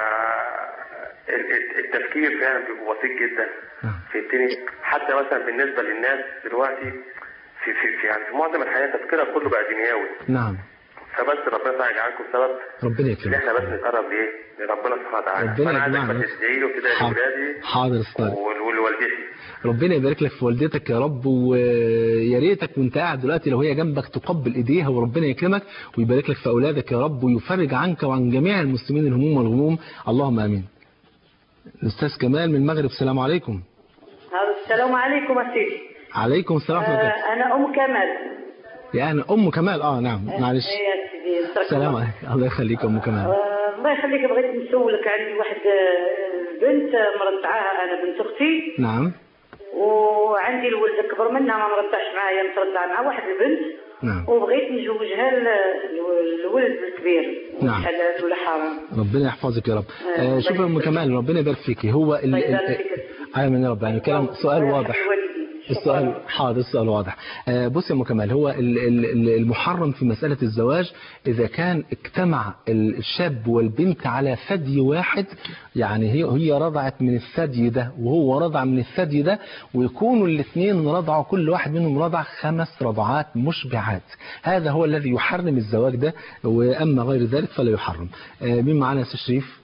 آه ال- ال- التفكير فعلا بيبقى بسيط جدا نعم. في الدنيا حتى مثلا بالنسبة للناس دلوقتي في في في يعني في معظم الحياة تفكيرها كله بقى دنيوي نعم فبس ربنا تعالى يجعلكم سبب ربنا ان يكرمك احنا بس نتقرب لايه؟ لربنا سبحانه وتعالى ربنا فانا عايزك يجمعنا بس بس. تدعي له كده حاضر لاولادي حاضر يا أستاذ طارق. وال- ولوالدتي ربنا يبارك لك في والدتك يا رب ويا ريتك وانت قاعد دلوقتي لو هي جنبك تقبل ايديها وربنا يكرمك ويبارك لك في اولادك يا رب ويفرج عنك وعن جميع المسلمين الهموم والغموم اللهم امين. الاستاذ كمال من المغرب السلام عليكم. السلام عليكم أسيدي عليكم السلام ورحمه الله وبركاته. آه أنا أم كمال يعني ام كمال اه نعم معلش إيه يا سيدي ترك السلام الله. عليكم الله يخليك ام كمال. آه، الله يخليك بغيت نسولك عندي واحد آه، بنت آه، مرضعاها أنا بنت أختي نعم وعندي الولد أكبر منها ما مرضعش معايا مترضع مع واحد البنت نعم وبغيت نزوجها ل- الولد الكبير نعم. حلال ولا حرام ربنا يحفظك يا رب. آه، آه شوف يا ام الله كمال ربنا يبارك فيكي هو ال الله ال- يبارك فيك. آمين يا رب يعني كلام سؤال الله واضح. يحفظ والدي. السؤال حاضر السؤال واضح آه، بص يا ام كمال هو ال- ال- ال- المحرم في مسألة الزواج إذا كان اجتمع ال- الشاب والبنت على ثدي واحد يعني هي هي رضعت من الثدي ده وهو رضع من الثدي ده ويكونوا الاثنين رضعوا كل واحد منهم رضع خمس رضعات مشبعات هذا هو الذي يحرم الزواج ده وأما غير ذلك فلا يحرم آه، مين معانا يا أستاذ شريف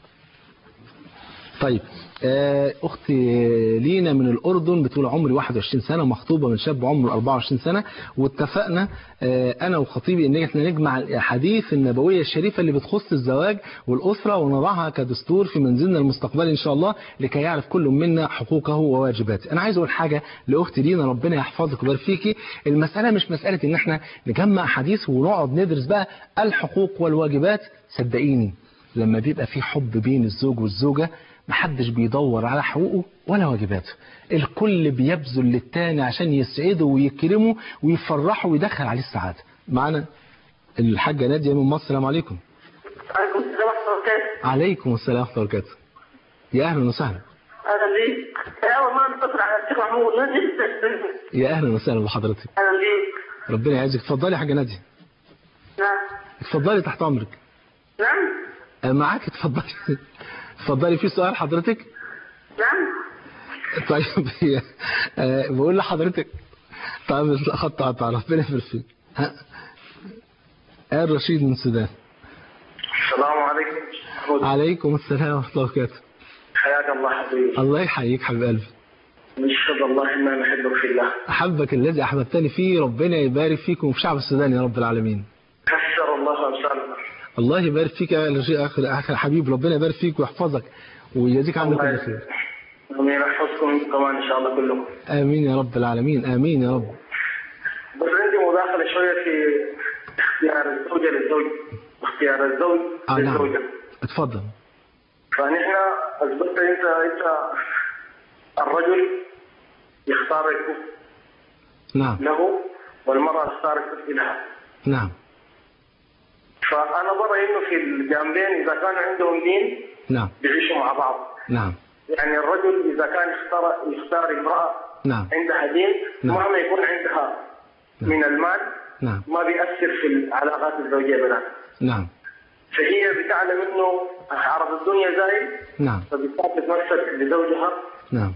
طيب آه، اختي لينا من الاردن بتقول عمري 21 سنه مخطوبه من شاب عمره 24 سنه واتفقنا آه، انا وخطيبي ان احنا نجمع الاحاديث النبويه الشريفه اللي بتخص الزواج والاسره ونضعها كدستور في منزلنا المستقبلي ان شاء الله لكي يعرف كل منا حقوقه وواجباته انا عايز اقول حاجه لاختي لينا ربنا يحفظك ويبارك فيكي المساله مش مساله ان احنا نجمع احاديث ونقعد ندرس بقى الحقوق والواجبات صدقيني لما بيبقى في حب بين الزوج والزوجه محدش بيدور على حقوقه ولا واجباته الكل بيبذل للتاني عشان يسعده ويكرمه ويفرحه ويدخل عليه السعادة معنا الحاجة نادية من مصر السلام عليكم عليكم السلام ورحمة الله وبركاته عليكم السلام ورحمة الله وبركاته يا أهلا وسهلا أهلا بيك أول مرة نتصل على الشيخ محمود نادي يا أهلا وسهلا بحضرتك أهلا بيك ربنا يعزك اتفضلي يا حاجة نادية نعم اتفضلي تحت أمرك نعم أه، معاك اتفضلي اتفضلي في سؤال حضرتك نعم طيب هي أه، بقول لحضرتك طيب خط قطع ربنا يبارك فيك ها آل رشيد من السودان السلام عليكم عليكم السلام ورحمة الله وبركاته حياك الله حبيبي الله يحييك حبيب قلبي نشهد الله إنا نحبك في الله أحبك الذي أحببتني فيه ربنا يبارك فيكم وفي شعب السودان يا رب العالمين كسر الله أمثالنا الله يبارك فيك يا رجاء أخي أخي حبيب ربنا يبارك فيك ويحفظك ويجازيك عنا كل خير امين يحفظكم انتم كمان ان شاء الله كلكم آمين يا رب العالمين آمين يا رب بس عندي مداخله شويه في اختيار الزوجه للزوج واختيار الزوج آه نعم للزوجه اتفضل فنحن اثبتت انت انت الرجل يختار الكفء نعم له والمراه تختار الكفء لها نعم فانا برى انه في الجانبين اذا كان عندهم دين نعم بيعيشوا مع بعض نعم يعني الرجل اذا كان اختار يختار امراه نعم عندها دين نعم. مهما يكون عندها نعم. من المال نعم ما بيأثر في العلاقات الزوجية بينها نعم فهي بتعلم انه عرض الدنيا زايد نعم فبتثبت نفسك لزوجها نعم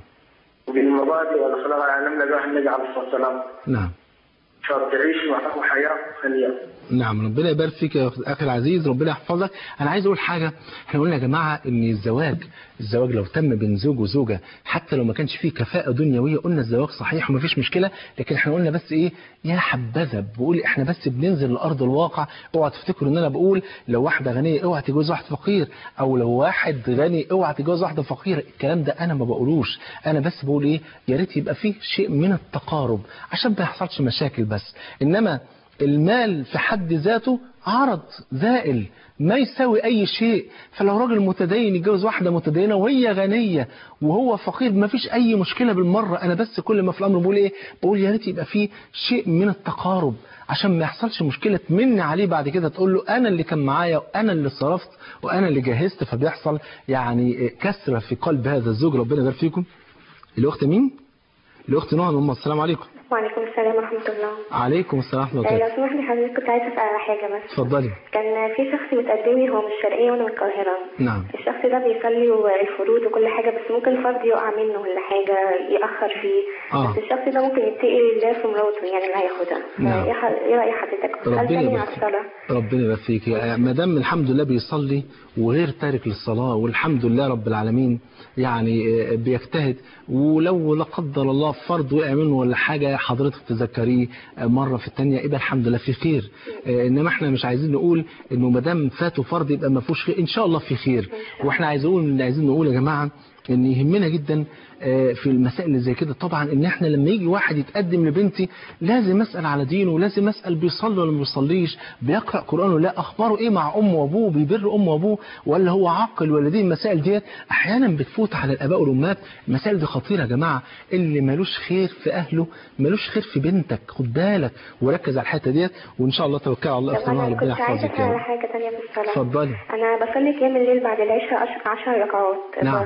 بالمبادئ والاخلاق اللي علمنا بها النبي عليه الصلاه والسلام نعم فبتعيش معه حياه هنيه نعم ربنا يبارك فيك يا اخي العزيز ربنا يحفظك انا عايز اقول حاجه احنا قلنا يا جماعه ان الزواج الزواج لو تم بين زوج وزوجه حتى لو ما كانش فيه كفاءه دنيويه قلنا الزواج صحيح ومفيش مشكله لكن احنا قلنا بس ايه يا حبذا بقول احنا بس بننزل لارض الواقع اوعى تفتكروا ان انا بقول لو واحده غنيه اوعى تتجوز واحد فقير او لو واحد غني اوعى تتجوز واحده فقيره الكلام ده انا ما بقولوش انا بس بقول ايه يا ريت يبقى فيه شيء من التقارب عشان ما يحصلش مشاكل بس انما المال في حد ذاته عرض زائل ما يساوي اي شيء فلو راجل متدين يتجوز واحده متدينه وهي غنيه وهو فقير ما فيش اي مشكله بالمره انا بس كل ما في الامر بقول ايه بقول يا ريت يبقى فيه شيء من التقارب عشان ما يحصلش مشكله تمن عليه بعد كده تقول له انا اللي كان معايا وانا اللي صرفت وانا اللي جهزت فبيحصل يعني كسره في قلب هذا الزوج ربنا يبارك فيكم الاخت مين الاخت نهى من أم السلام عليكم وعليكم السلام ورحمة الله عليكم السلام ورحمه الله آه، وبركاته لو سمحت لي حضرتك كنت عايزة أسأل على حاجة بس اتفضلي كان في شخص متقدم لي هو من الشرقية وأنا من القاهرة نعم الشخص ده بيصلي الفروض وكل حاجة بس ممكن فرض يقع منه ولا حاجة يأخر فيه آه. بس الشخص ده ممكن يتقي الله في مراته يعني اللي هياخدها نعم. فإيه ح- إيه رأي حضرتك؟ سؤال ربنا تاني يبارك على الصلاة ربنا يبارك فيك ما دام الحمد لله بيصلي وغير تارك للصلاه والحمد لله رب العالمين يعني آه، بيجتهد ولو لا قدر الله فرض وقع منه ولا حاجه حضرتك تذكريه آه، مره في الثانيه يبقى الحمد لله في خير آه، انما احنا مش عايزين نقول انه ما دام فاته فرض يبقى ما فيهوش خير ان شاء الله في خير واحنا عايزين نقول عايزين نقول يا جماعه ان يهمنا جدا آه، في المسائل اللي زي كده طبعا ان احنا لما يجي واحد يتقدم لبنتي لازم اسال على دينه ولازم اسال بيصلي ولا ما بيصليش بيقرا قران ولا لا اخباره ايه مع امه وابوه بيبر امه وابوه ولا هو عاقل ولا دي المسائل ديت احيانا بتفوت على الاباء والامهات المسائل دي خطيره يا جماعه اللي ملوش خير في اهله ملوش خير في بنتك خد بالك وركز على الحته ديت وان شاء الله توكل على الله طب اختنا أنا ربنا كنت عايزة يحفظك أسأل يا على رب حاجة تانية في الصلاة اتفضلي أنا بصلي قيام الليل بعد العشاء عش- عشر ركعات نعم. بخلص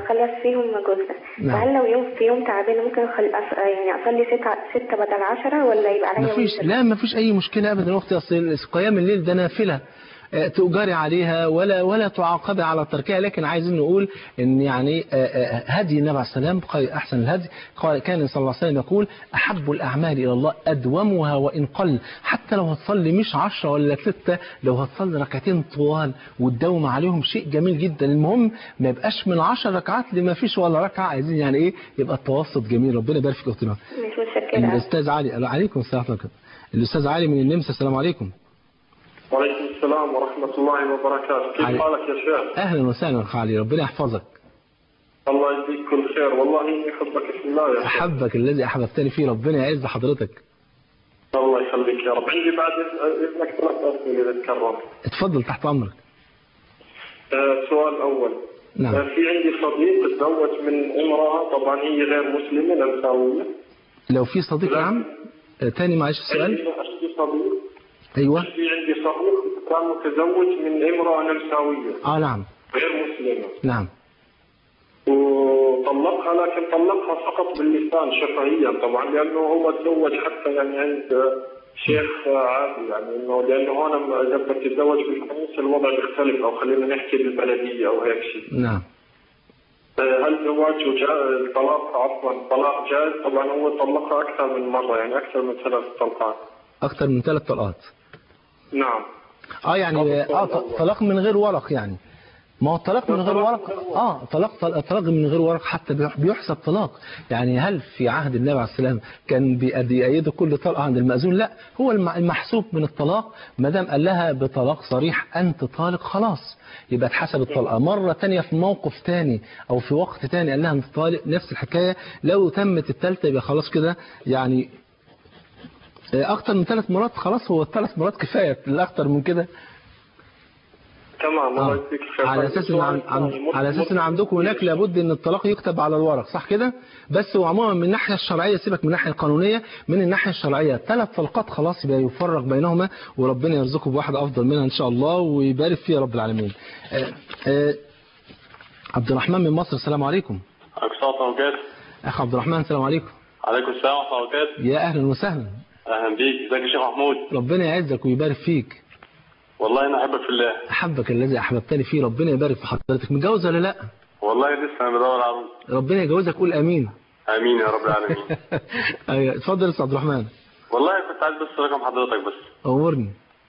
فيهم جثة نعم. فهل لو يوم في يوم تعبانة ممكن أخل... أص... يعني أصلي ستة ستة بدل عشرة ولا يبقى عليا مفيش وتر؟ لا مفيش اي مشكله ابدا يا اختي اصل قيام الليل ده نافله آه، تؤجري عليها ولا ولا تعاقبي على تركها لكن عايزين نقول ان يعني آه، آه، هدي النبي عليه السلام قال احسن الهدي قال كان صلى الله عليه وسلم يقول احب الاعمال الى الله ادومها وان قل حتى لو هتصلي مش عشرة ولا ستة لو هتصلي ركعتين طوال وتداوم عليهم شيء جميل جدا المهم ما يبقاش من عشر ركعات لما فيش ولا ركعه عايزين يعني ايه يبقى التوسط جميل ربنا يبارك فيك يا اختنا مش متشكرة الاستاذ علي عليكم السلام ورحمه الله الاستاذ علي من النمسا السلام عليكم وعليكم السلام ورحمة الله وبركاته كيف علي- حالك يا شيخ اهلا وسهلا اخ علي ربنا يحفظك الله يجزيك كل خير والله إني أحبك في الله يا شيخ احبك الذي احببتني فيه ربنا يعز حضرتك الله يخليك يا رب عندي بعد إذنك ثلاث أسئلة إذا تكرمت اتفضل تحت امرك آه، سؤال أول نعم. آه، في عندي صديق تزوج من امرأة طبعا هي غير مسلمة نمساوية لو في صديق لا. نعم آه، تاني معلش السؤال عندي عندي صديق ايوه في عندي صديق كان متزوج من امرأة نمساوية اه نعم غير مسلمة نعم وطلقها لكن طلقها فقط باللسان شفهيا طبعا لانه هو تزوج حتى يعني عند شيخ عادي يعني انه لانه هون اذا بدك تتزوج بالكنيسه الوضع بيختلف او خلينا نحكي بالبلديه او هيك شيء. نعم آه، هل زواجه جائز الطلاق عفوا طلاق جائز؟ طبعا هو طلقها اكثر من مره يعني اكثر من ثلاث طلقات. اكتر من ثلاث طلقات نعم. اه يعني اه ط- طلاق من غير ورق يعني ما هو الطلاق من غير ورق اه طلاق طلاق من غير ورق حتى بيح- بيحسب طلاق يعني هل في عهد النبي عليه السلام كان بيأدي- بيأيدوا كل طلقه عند المأذون لا هو الم- المحسوب من الطلاق ما دام قال لها بطلاق صريح انت طالق خلاص يبقى اتحسب الطلقه مره تانية في موقف تاني او في وقت تاني قال لها انت طالق نفس الحكايه لو تمت الثالثه يبقى خلاص كده يعني آه، اكتر من ثلاث مرات خلاص هو الثلاث مرات كفايه الاكتر من كده تمام الله آه. يجزيك خير. على اساس ان عن... عن... على اساس ان عندكم هناك لابد ان الطلاق يكتب على الورق صح كده بس هو عموما من الناحيه الشرعيه سيبك من الناحيه القانونيه من الناحيه الشرعيه ثلاث طلقات خلاص يبقى يفرق بينهما وربنا يرزقه بواحده افضل منها ان شاء الله ويبارك فيها رب العالمين آه، آه، عبد الرحمن من مصر السلام عليكم عليكم السلام ورحمة الله وبركاته. اخ عبد الرحمن السلام عليكم عليكم السلام ورحمة الله وبركاته. يا اهلا وسهلا أهلا بيك، ازيك يا شيخ محمود؟ ربنا يعزك ويبارك فيك والله أنا أحبك في الله. احبك الذي احببتني فيه ربنا يبارك في حضرتك متجوز ولا لا والله لسه أنا بدور على عروس. ربنا يجوزك قول امين آمين يا رب العالمين. ايوه اتفضل يا أستاذ عبد الرحمن والله كنت عايز بس رقم حضرتك بس. امرني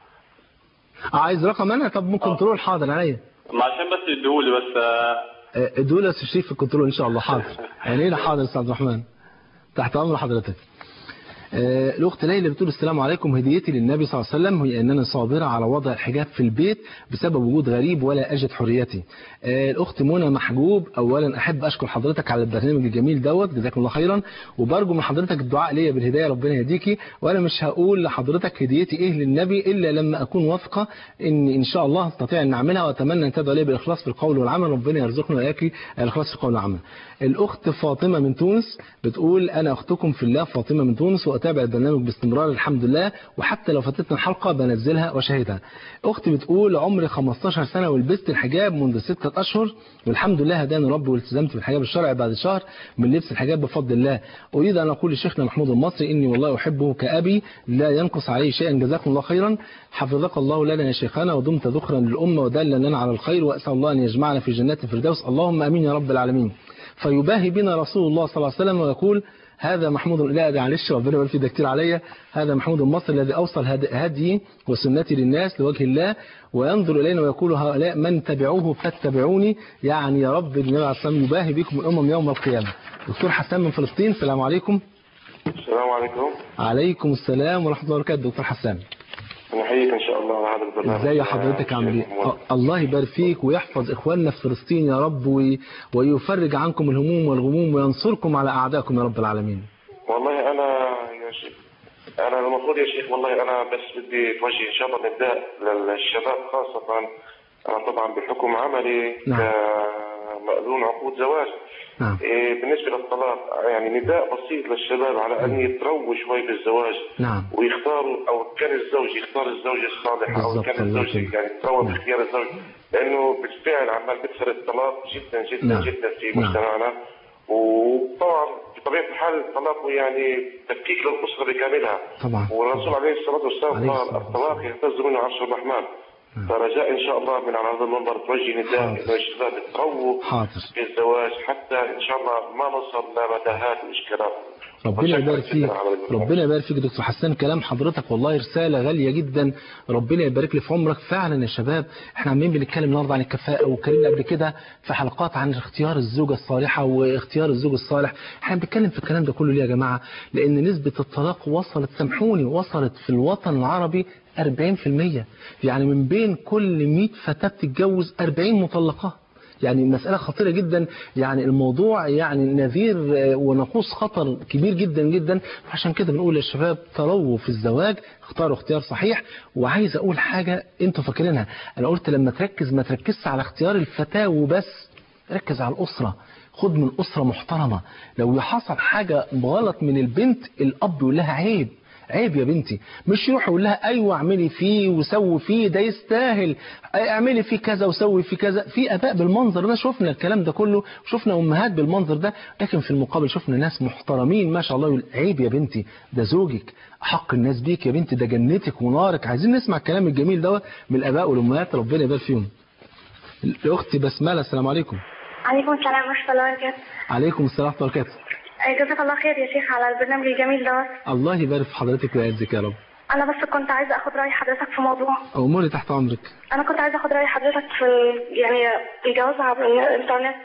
عايز رقم انا طب ممكن كنترول حاضر عليا ما عشان بس يديهولي بس آه، ادوا لي شريف في الكنترول ان شاء الله حاضر يعني ايه حاضر يا استاذ عبد الرحمن تحت امر حضرتك آه، الاخت ليلى بتقول السلام عليكم هديتي للنبي صلى الله عليه وسلم هي اننا صابره على وضع الحجاب في البيت بسبب وجود غريب ولا اجد حريتي آه، الاخت منى محجوب اولا احب اشكر حضرتك على البرنامج الجميل دوت جزاكم الله خيرا وبرجو من حضرتك الدعاء ليا بالهدايه ربنا يهديكي وانا مش هقول لحضرتك هديتي ايه للنبي الا لما اكون واثقه ان ان شاء الله استطيع ان اعملها واتمنى ان تدعو لي بالاخلاص في القول والعمل ربنا يرزقنا واياكي الاخلاص في القول والعمل الاخت فاطمه من تونس بتقول انا اختكم في الله فاطمه من تونس واتابع البرنامج باستمرار الحمد لله وحتى لو فاتتنا الحلقه بنزلها واشاهدها اختي بتقول عمري 15 سنه ولبست الحجاب منذ ستة اشهر والحمد لله هداني ربي والتزمت بالحجاب الشرعي بعد شهر من لبس الحجاب بفضل الله اريد ان اقول لشيخنا محمود المصري اني والله احبه كابي لا ينقص عليه شيئا جزاكم الله خيرا حفظك الله لنا يا شيخنا ودمت ذخرا للامه ودالا لنا على الخير واسال الله ان يجمعنا في جنات الفردوس اللهم امين يا رب العالمين فيباهي بنا رسول الله صلى الله عليه وسلم ويقول هذا محمود لا ده معلش ربنا يبارك فيه ده كتير عليا هذا محمود المصري الذي اوصل هد- هدي وسنتي للناس لوجه الله وينظر الينا ويقول هؤلاء من تبعوه فاتبعوني يعني يا رب النبي عليه الصلاه والسلام يباهي بكم الامم يوم القيامه دكتور حسان من فلسطين السلام عليكم السلام عليكم. عليكم السلام ورحمه الله وبركاته دكتور حسان نحييك ان شاء الله على هذا البرنامج. ازاي حضرتك عامل ايه آه، الله يبارك فيك ويحفظ اخواننا في فلسطين يا رب وي- ويفرج عنكم الهموم والغموم وينصركم على اعدائكم يا رب العالمين والله انا يا شيخ انا المفروض يا شيخ والله انا بس بدي توجه ان شاء الله نداء للشباب خاصه انا طبعا بحكم عملي نعم. كمأذون يعقدون عقود زواج نعم إيه، بالنسبة للطلاق يعني نداء بسيط للشباب على أن يترووا شوي بالزواج نعم ويختاروا أو كان الزوج يختار الزوجة الصالحة أو بالضبط، كان الله الزوج يكرمك. يعني يتروى نعم. باختيار الزوج لأنه بالفعل عمال بيكثر الطلاق جدا جدا نعم. جدا في نعم. مجتمعنا وطبعا بطبيعة الحال الطلاق يعني تفكيك للأسرة بكاملها طبعا والرسول عليه الصلاة والسلام عليه قال الصلاة الطلاق يهتز منه عرش الرحمن فرجاء إن شاء الله من على هذا المنبر توجه نداء حاضر. إلى الشباب يترووا حاضر في الزواج حتى إن شاء الله ما نوصل لمتاهات وإشكالات ربنا يبارك وشكراً فيك جداً على الإجابة. ربنا يبارك فيك دكتور حسان كلام حضرتك والله رسالة غالية جدا ربنا يبارك لي في عمرك فعلا يا شباب احنا عمالين بنتكلم النهارده عن الكفاءة واتكلمنا قبل كده في حلقات عن اختيار الزوجة الصالحة واختيار الزوج الصالح احنا بنتكلم في الكلام ده كله ليه يا جماعة لأن نسبة الطلاق وصلت سامحوني وصلت في الوطن العربي 40% يعني من بين كل 100 فتاة بتتجوز 40 مطلقات يعني مسألة خطيرة جدا يعني الموضوع يعني نذير آه، ونقوص خطر كبير جدا جدا عشان كده بنقول للشباب ترووا في الزواج اختاروا اختيار صحيح وعايز اقول حاجة انتوا فاكرينها انا قلت لما تركز ما تركزش على اختيار الفتاة وبس ركز على الأسرة خد من أسرة محترمة لو حصل حاجة غلط من البنت الأب يقول لها عيب عيب يا بنتي مش يروح يقول لها ايوه اعملي فيه وسوي فيه ده يستاهل اعملي فيه كذا وسوي فيه كذا في اباء بالمنظر ده شفنا الكلام ده كله شفنا امهات بالمنظر ده لكن في المقابل شفنا ناس محترمين ما شاء الله يقول عيب يا بنتي ده زوجك حق الناس بيك يا بنتي ده جنتك ونارك عايزين نسمع الكلام الجميل دوت من الاباء والامهات ربنا يبارك فيهم اختي بسمله السلام عليكم عليكم السلام ورحمة الله وبركاته عليكم السلام ورحمه الله وبركاته آه، جزاك الله خير يا شيخ على البرنامج الجميل دوت الله يبارك في حضرتك ويعزك يا رب أنا بس كنت عايزة أخد رأي حضرتك في موضوع اموري تحت امرك أنا كنت عايزة أخد رأي حضرتك في ال- يعني الجواز عبر الإنترنت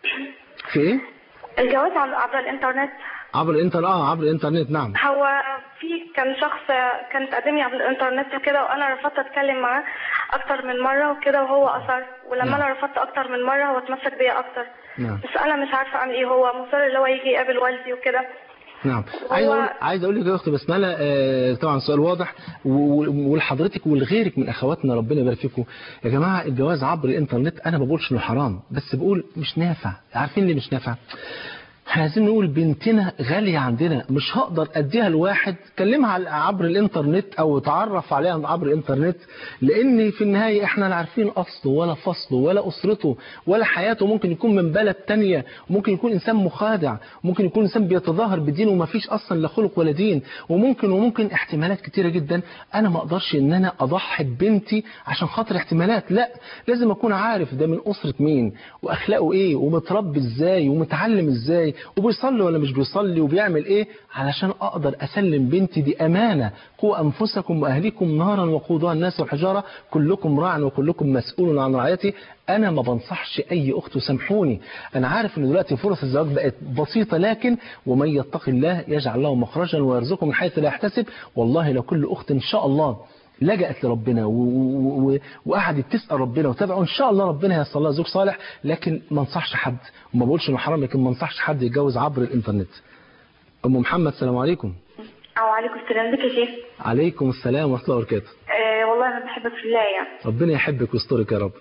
في ايه الجواز عن- عبر الإنترنت عبر الانتر اه عبر الانترنت نعم هو في كان شخص كان تقدم لي عبر الإنترنت وكده وأنا رفضت أتكلم معاه أكتر من مرة وكده وهو أصر ولما نعم. أنا رفضت أكتر من مرة هو اتمسك بيا أكتر نعم بس أنا مش عارفة أعمل إيه هو مصر اللي هو يجي يقابل والدي وكده نعم عايز هو- اقول عايز اقول لك يا اخت بسمله آه، طبعا سؤال واضح و- و- ولحضرتك ولغيرك من اخواتنا ربنا يبارك فيكم يا جماعه الجواز عبر الانترنت انا ما بقولش انه حرام بس بقول مش نافع عارفين ليه مش نافع احنا عايزين نقول بنتنا غالية عندنا مش هقدر اديها لواحد كلمها على- عبر الانترنت او اتعرف عليها عبر الانترنت لان في النهاية احنا لا عارفين اصله ولا فصله ولا اسرته ولا حياته ممكن يكون من بلد تانية وممكن يكون انسان مخادع وممكن يكون انسان بيتظاهر بدينه وما فيش اصلا لا خلق ولا دين وممكن وممكن احتمالات كتيرة جدا انا ما اقدرش ان انا اضحي ببنتي عشان خاطر احتمالات لا لازم اكون عارف ده من اسرة مين واخلاقه ايه ومتربي ازاي ومتعلم ازاي وبيصلي ولا مش بيصلي وبيعمل ايه علشان اقدر اسلم بنتي دي امانة قوا انفسكم واهليكم نارا وقودها الناس والحجارة كلكم راع وكلكم مسؤول عن رعايته انا ما بنصحش اي اخت وسامحوني انا عارف ان دلوقتي فرص الزواج بقت بسيطة لكن ومن يتق الله يجعل له مخرجا ويرزقه من حيث لا يحتسب والله لو كل اخت ان شاء الله لجأت لربنا و- و- و- وقعدت تسأل ربنا وتابعه إن شاء الله ربنا هيصل لها زوج صالح لكن ما انصحش حد وما بقولش إنه حرام لكن ما انصحش حد يتجوز عبر الإنترنت أم محمد السلام عليكم أو عليكم السلام بك يا شيخ عليكم السلام ورحمة الله وبركاته آه والله أنا بحبك في الله يعني ربنا يحبك ويسترك يا رب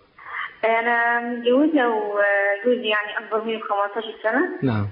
أنا متجوزة وجوزي يعني أكبر مني ب 15 سنة نعم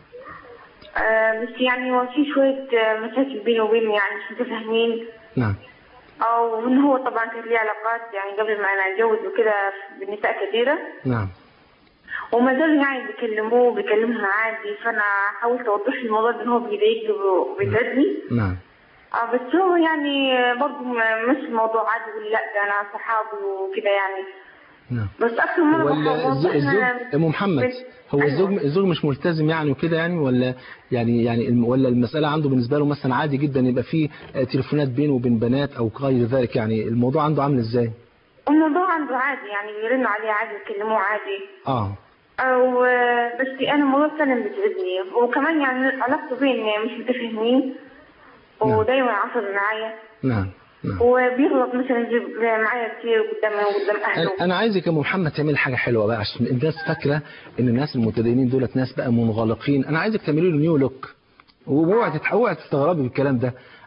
آه بس يعني هو في شوية آه، مشاكل بيني وبينه يعني مش متفاهمين نعم أو إن هو طبعا كان ليه علاقات يعني قبل ما أنا أتجوز وكده بالنساء كثيرة نعم وما زالوا يعني بيكلموه بيكلمهم عادي فأنا حاولت أوضح له الموضوع ده إن هو بيضايقني وبيتعبني نعم اه بس هو يعني برضه م- مش الموضوع عادي يقول لا ده انا صحابي وكده يعني نعم بس اكثر مره ولا بحاول الز- أوضح الزوج إن- ام محمد بس- هو أيوة. الزوج الزوج مش ملتزم يعني وكده يعني ولا يعني يعني الم- ولا المسألة عنده بالنسبة له مثلا عادي جدا يبقى فيه آه، تليفونات بينه وبين بنات أو غير ذلك يعني الموضوع عنده عامل إزاي؟ الموضوع عنده عادي يعني بيرنوا عليه عادي يكلموه عادي آه او بس انا الموضوع فعلا بتعبني وكمان يعني علاقته بين مش متفاهمين ودايما عصبي معايا نعم نعم وبيغلط مثلا يجيب معايا كتير قدام قدام اهله أنا- انا عايزك يا ام محمد تعملي حاجه حلوه بقى عشان الناس فاكره ان الناس المتدينين دولت ناس بقى منغلقين انا عايزك تعملي له نيو لوك واوعي تتح- اوعي تستغربي بالكلام ده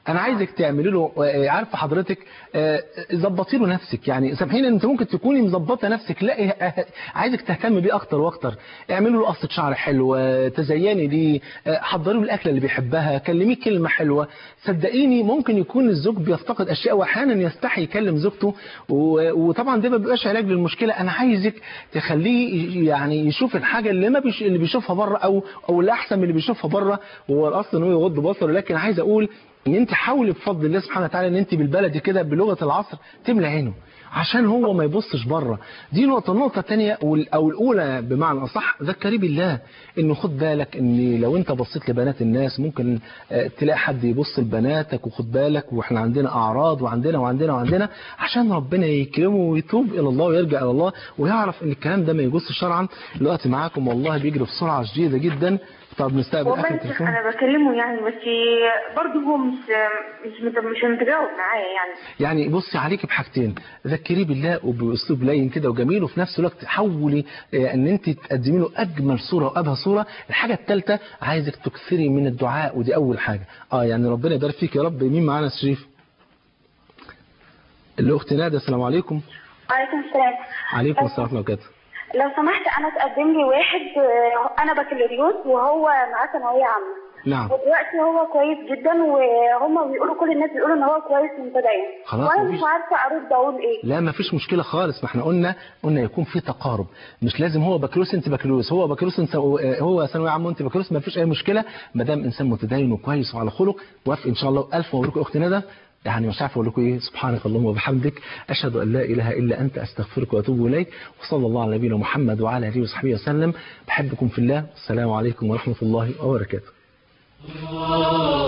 انا عايزك تعملي له آه، عارفه حضرتك آه، ظبطي له نفسك يعني سامحيني انت ممكن تكوني مظبطه نفسك لا آه، عايزك تهتمي بيه اكتر واكتر اعملي له قصه شعر حلوه تزيني ليه آه، حضري له الاكله اللي بيحبها كلميه كلمه حلوه صدقيني ممكن يكون الزوج بيفتقد اشياء واحيانا يستحي يكلم زوجته و- وطبعا ده ما بيبقاش علاج للمشكله انا عايزك تخليه يعني يشوف الحاجه اللي ما بيش اللي بيشوفها بره او او الاحسن من اللي بيشوفها بره وهو الاصل ان هو يغض بصره لكن عايز اقول ان انت حاولي بفضل الله سبحانه وتعالى ان انت بالبلدي كده بلغه العصر تملى عينه عشان هو ما يبصش بره دي نقطه النقطه الثانيه او الاولى بمعنى اصح ذكري بالله انه خد بالك ان لو انت بصيت لبنات الناس ممكن آه، تلاقي حد يبص لبناتك وخد بالك واحنا عندنا اعراض وعندنا وعندنا وعندنا عشان ربنا يكرمه ويتوب الى الله ويرجع الى الله ويعرف ان الكلام ده ما يجوزش شرعا الوقت معاكم والله بيجري بسرعه شديده جدا طب نستقبل والله اخر يا شيخ تليفون انا بكلمه يعني بس برضه هو مش مش مت- مش متجاوب معايا يعني يعني بصي عليك بحاجتين ذكريه بالله وباسلوب لين كده وجميل وفي نفس الوقت حولي آه، ان انت تقدمي له اجمل صوره وابهى صوره الحاجه الثالثه عايزك تكثري من الدعاء ودي اول حاجه اه يعني ربنا يبارك فيك يا رب مين معانا يا شريف الاخت نادى السلام عليكم عليكم السلام عليكم السلام ورحمه الله وبركاته لو سمحت انا تقدم لي واحد آه، انا بكالوريوس وهو معاه ثانويه عامه نعم ودلوقتي هو كويس جدا وهم بيقولوا كل الناس بيقولوا ان هو كويس ومتدين خلاص وانا مفيش- مش عارفه ارد اقول ايه لا ما فيش مشكله خالص ما احنا قلنا قلنا يكون في تقارب مش لازم هو بكالوريوس انت بكالوريوس هو بكالوريوس انت هو ثانويه عامه وانت بكالوريوس ما فيش اي مشكله ما دام انسان متدين وكويس وعلى خلق وافق ان شاء الله الف مبروك يا اختي ندى يعني مش عارف اقول لكم ايه سبحانك اللهم وبحمدك اشهد ان لا اله الا انت استغفرك واتوب اليك وصلى الله على نبينا محمد وعلى اله وصحبه وسلم بحبكم في الله السلام عليكم ورحمه الله وبركاته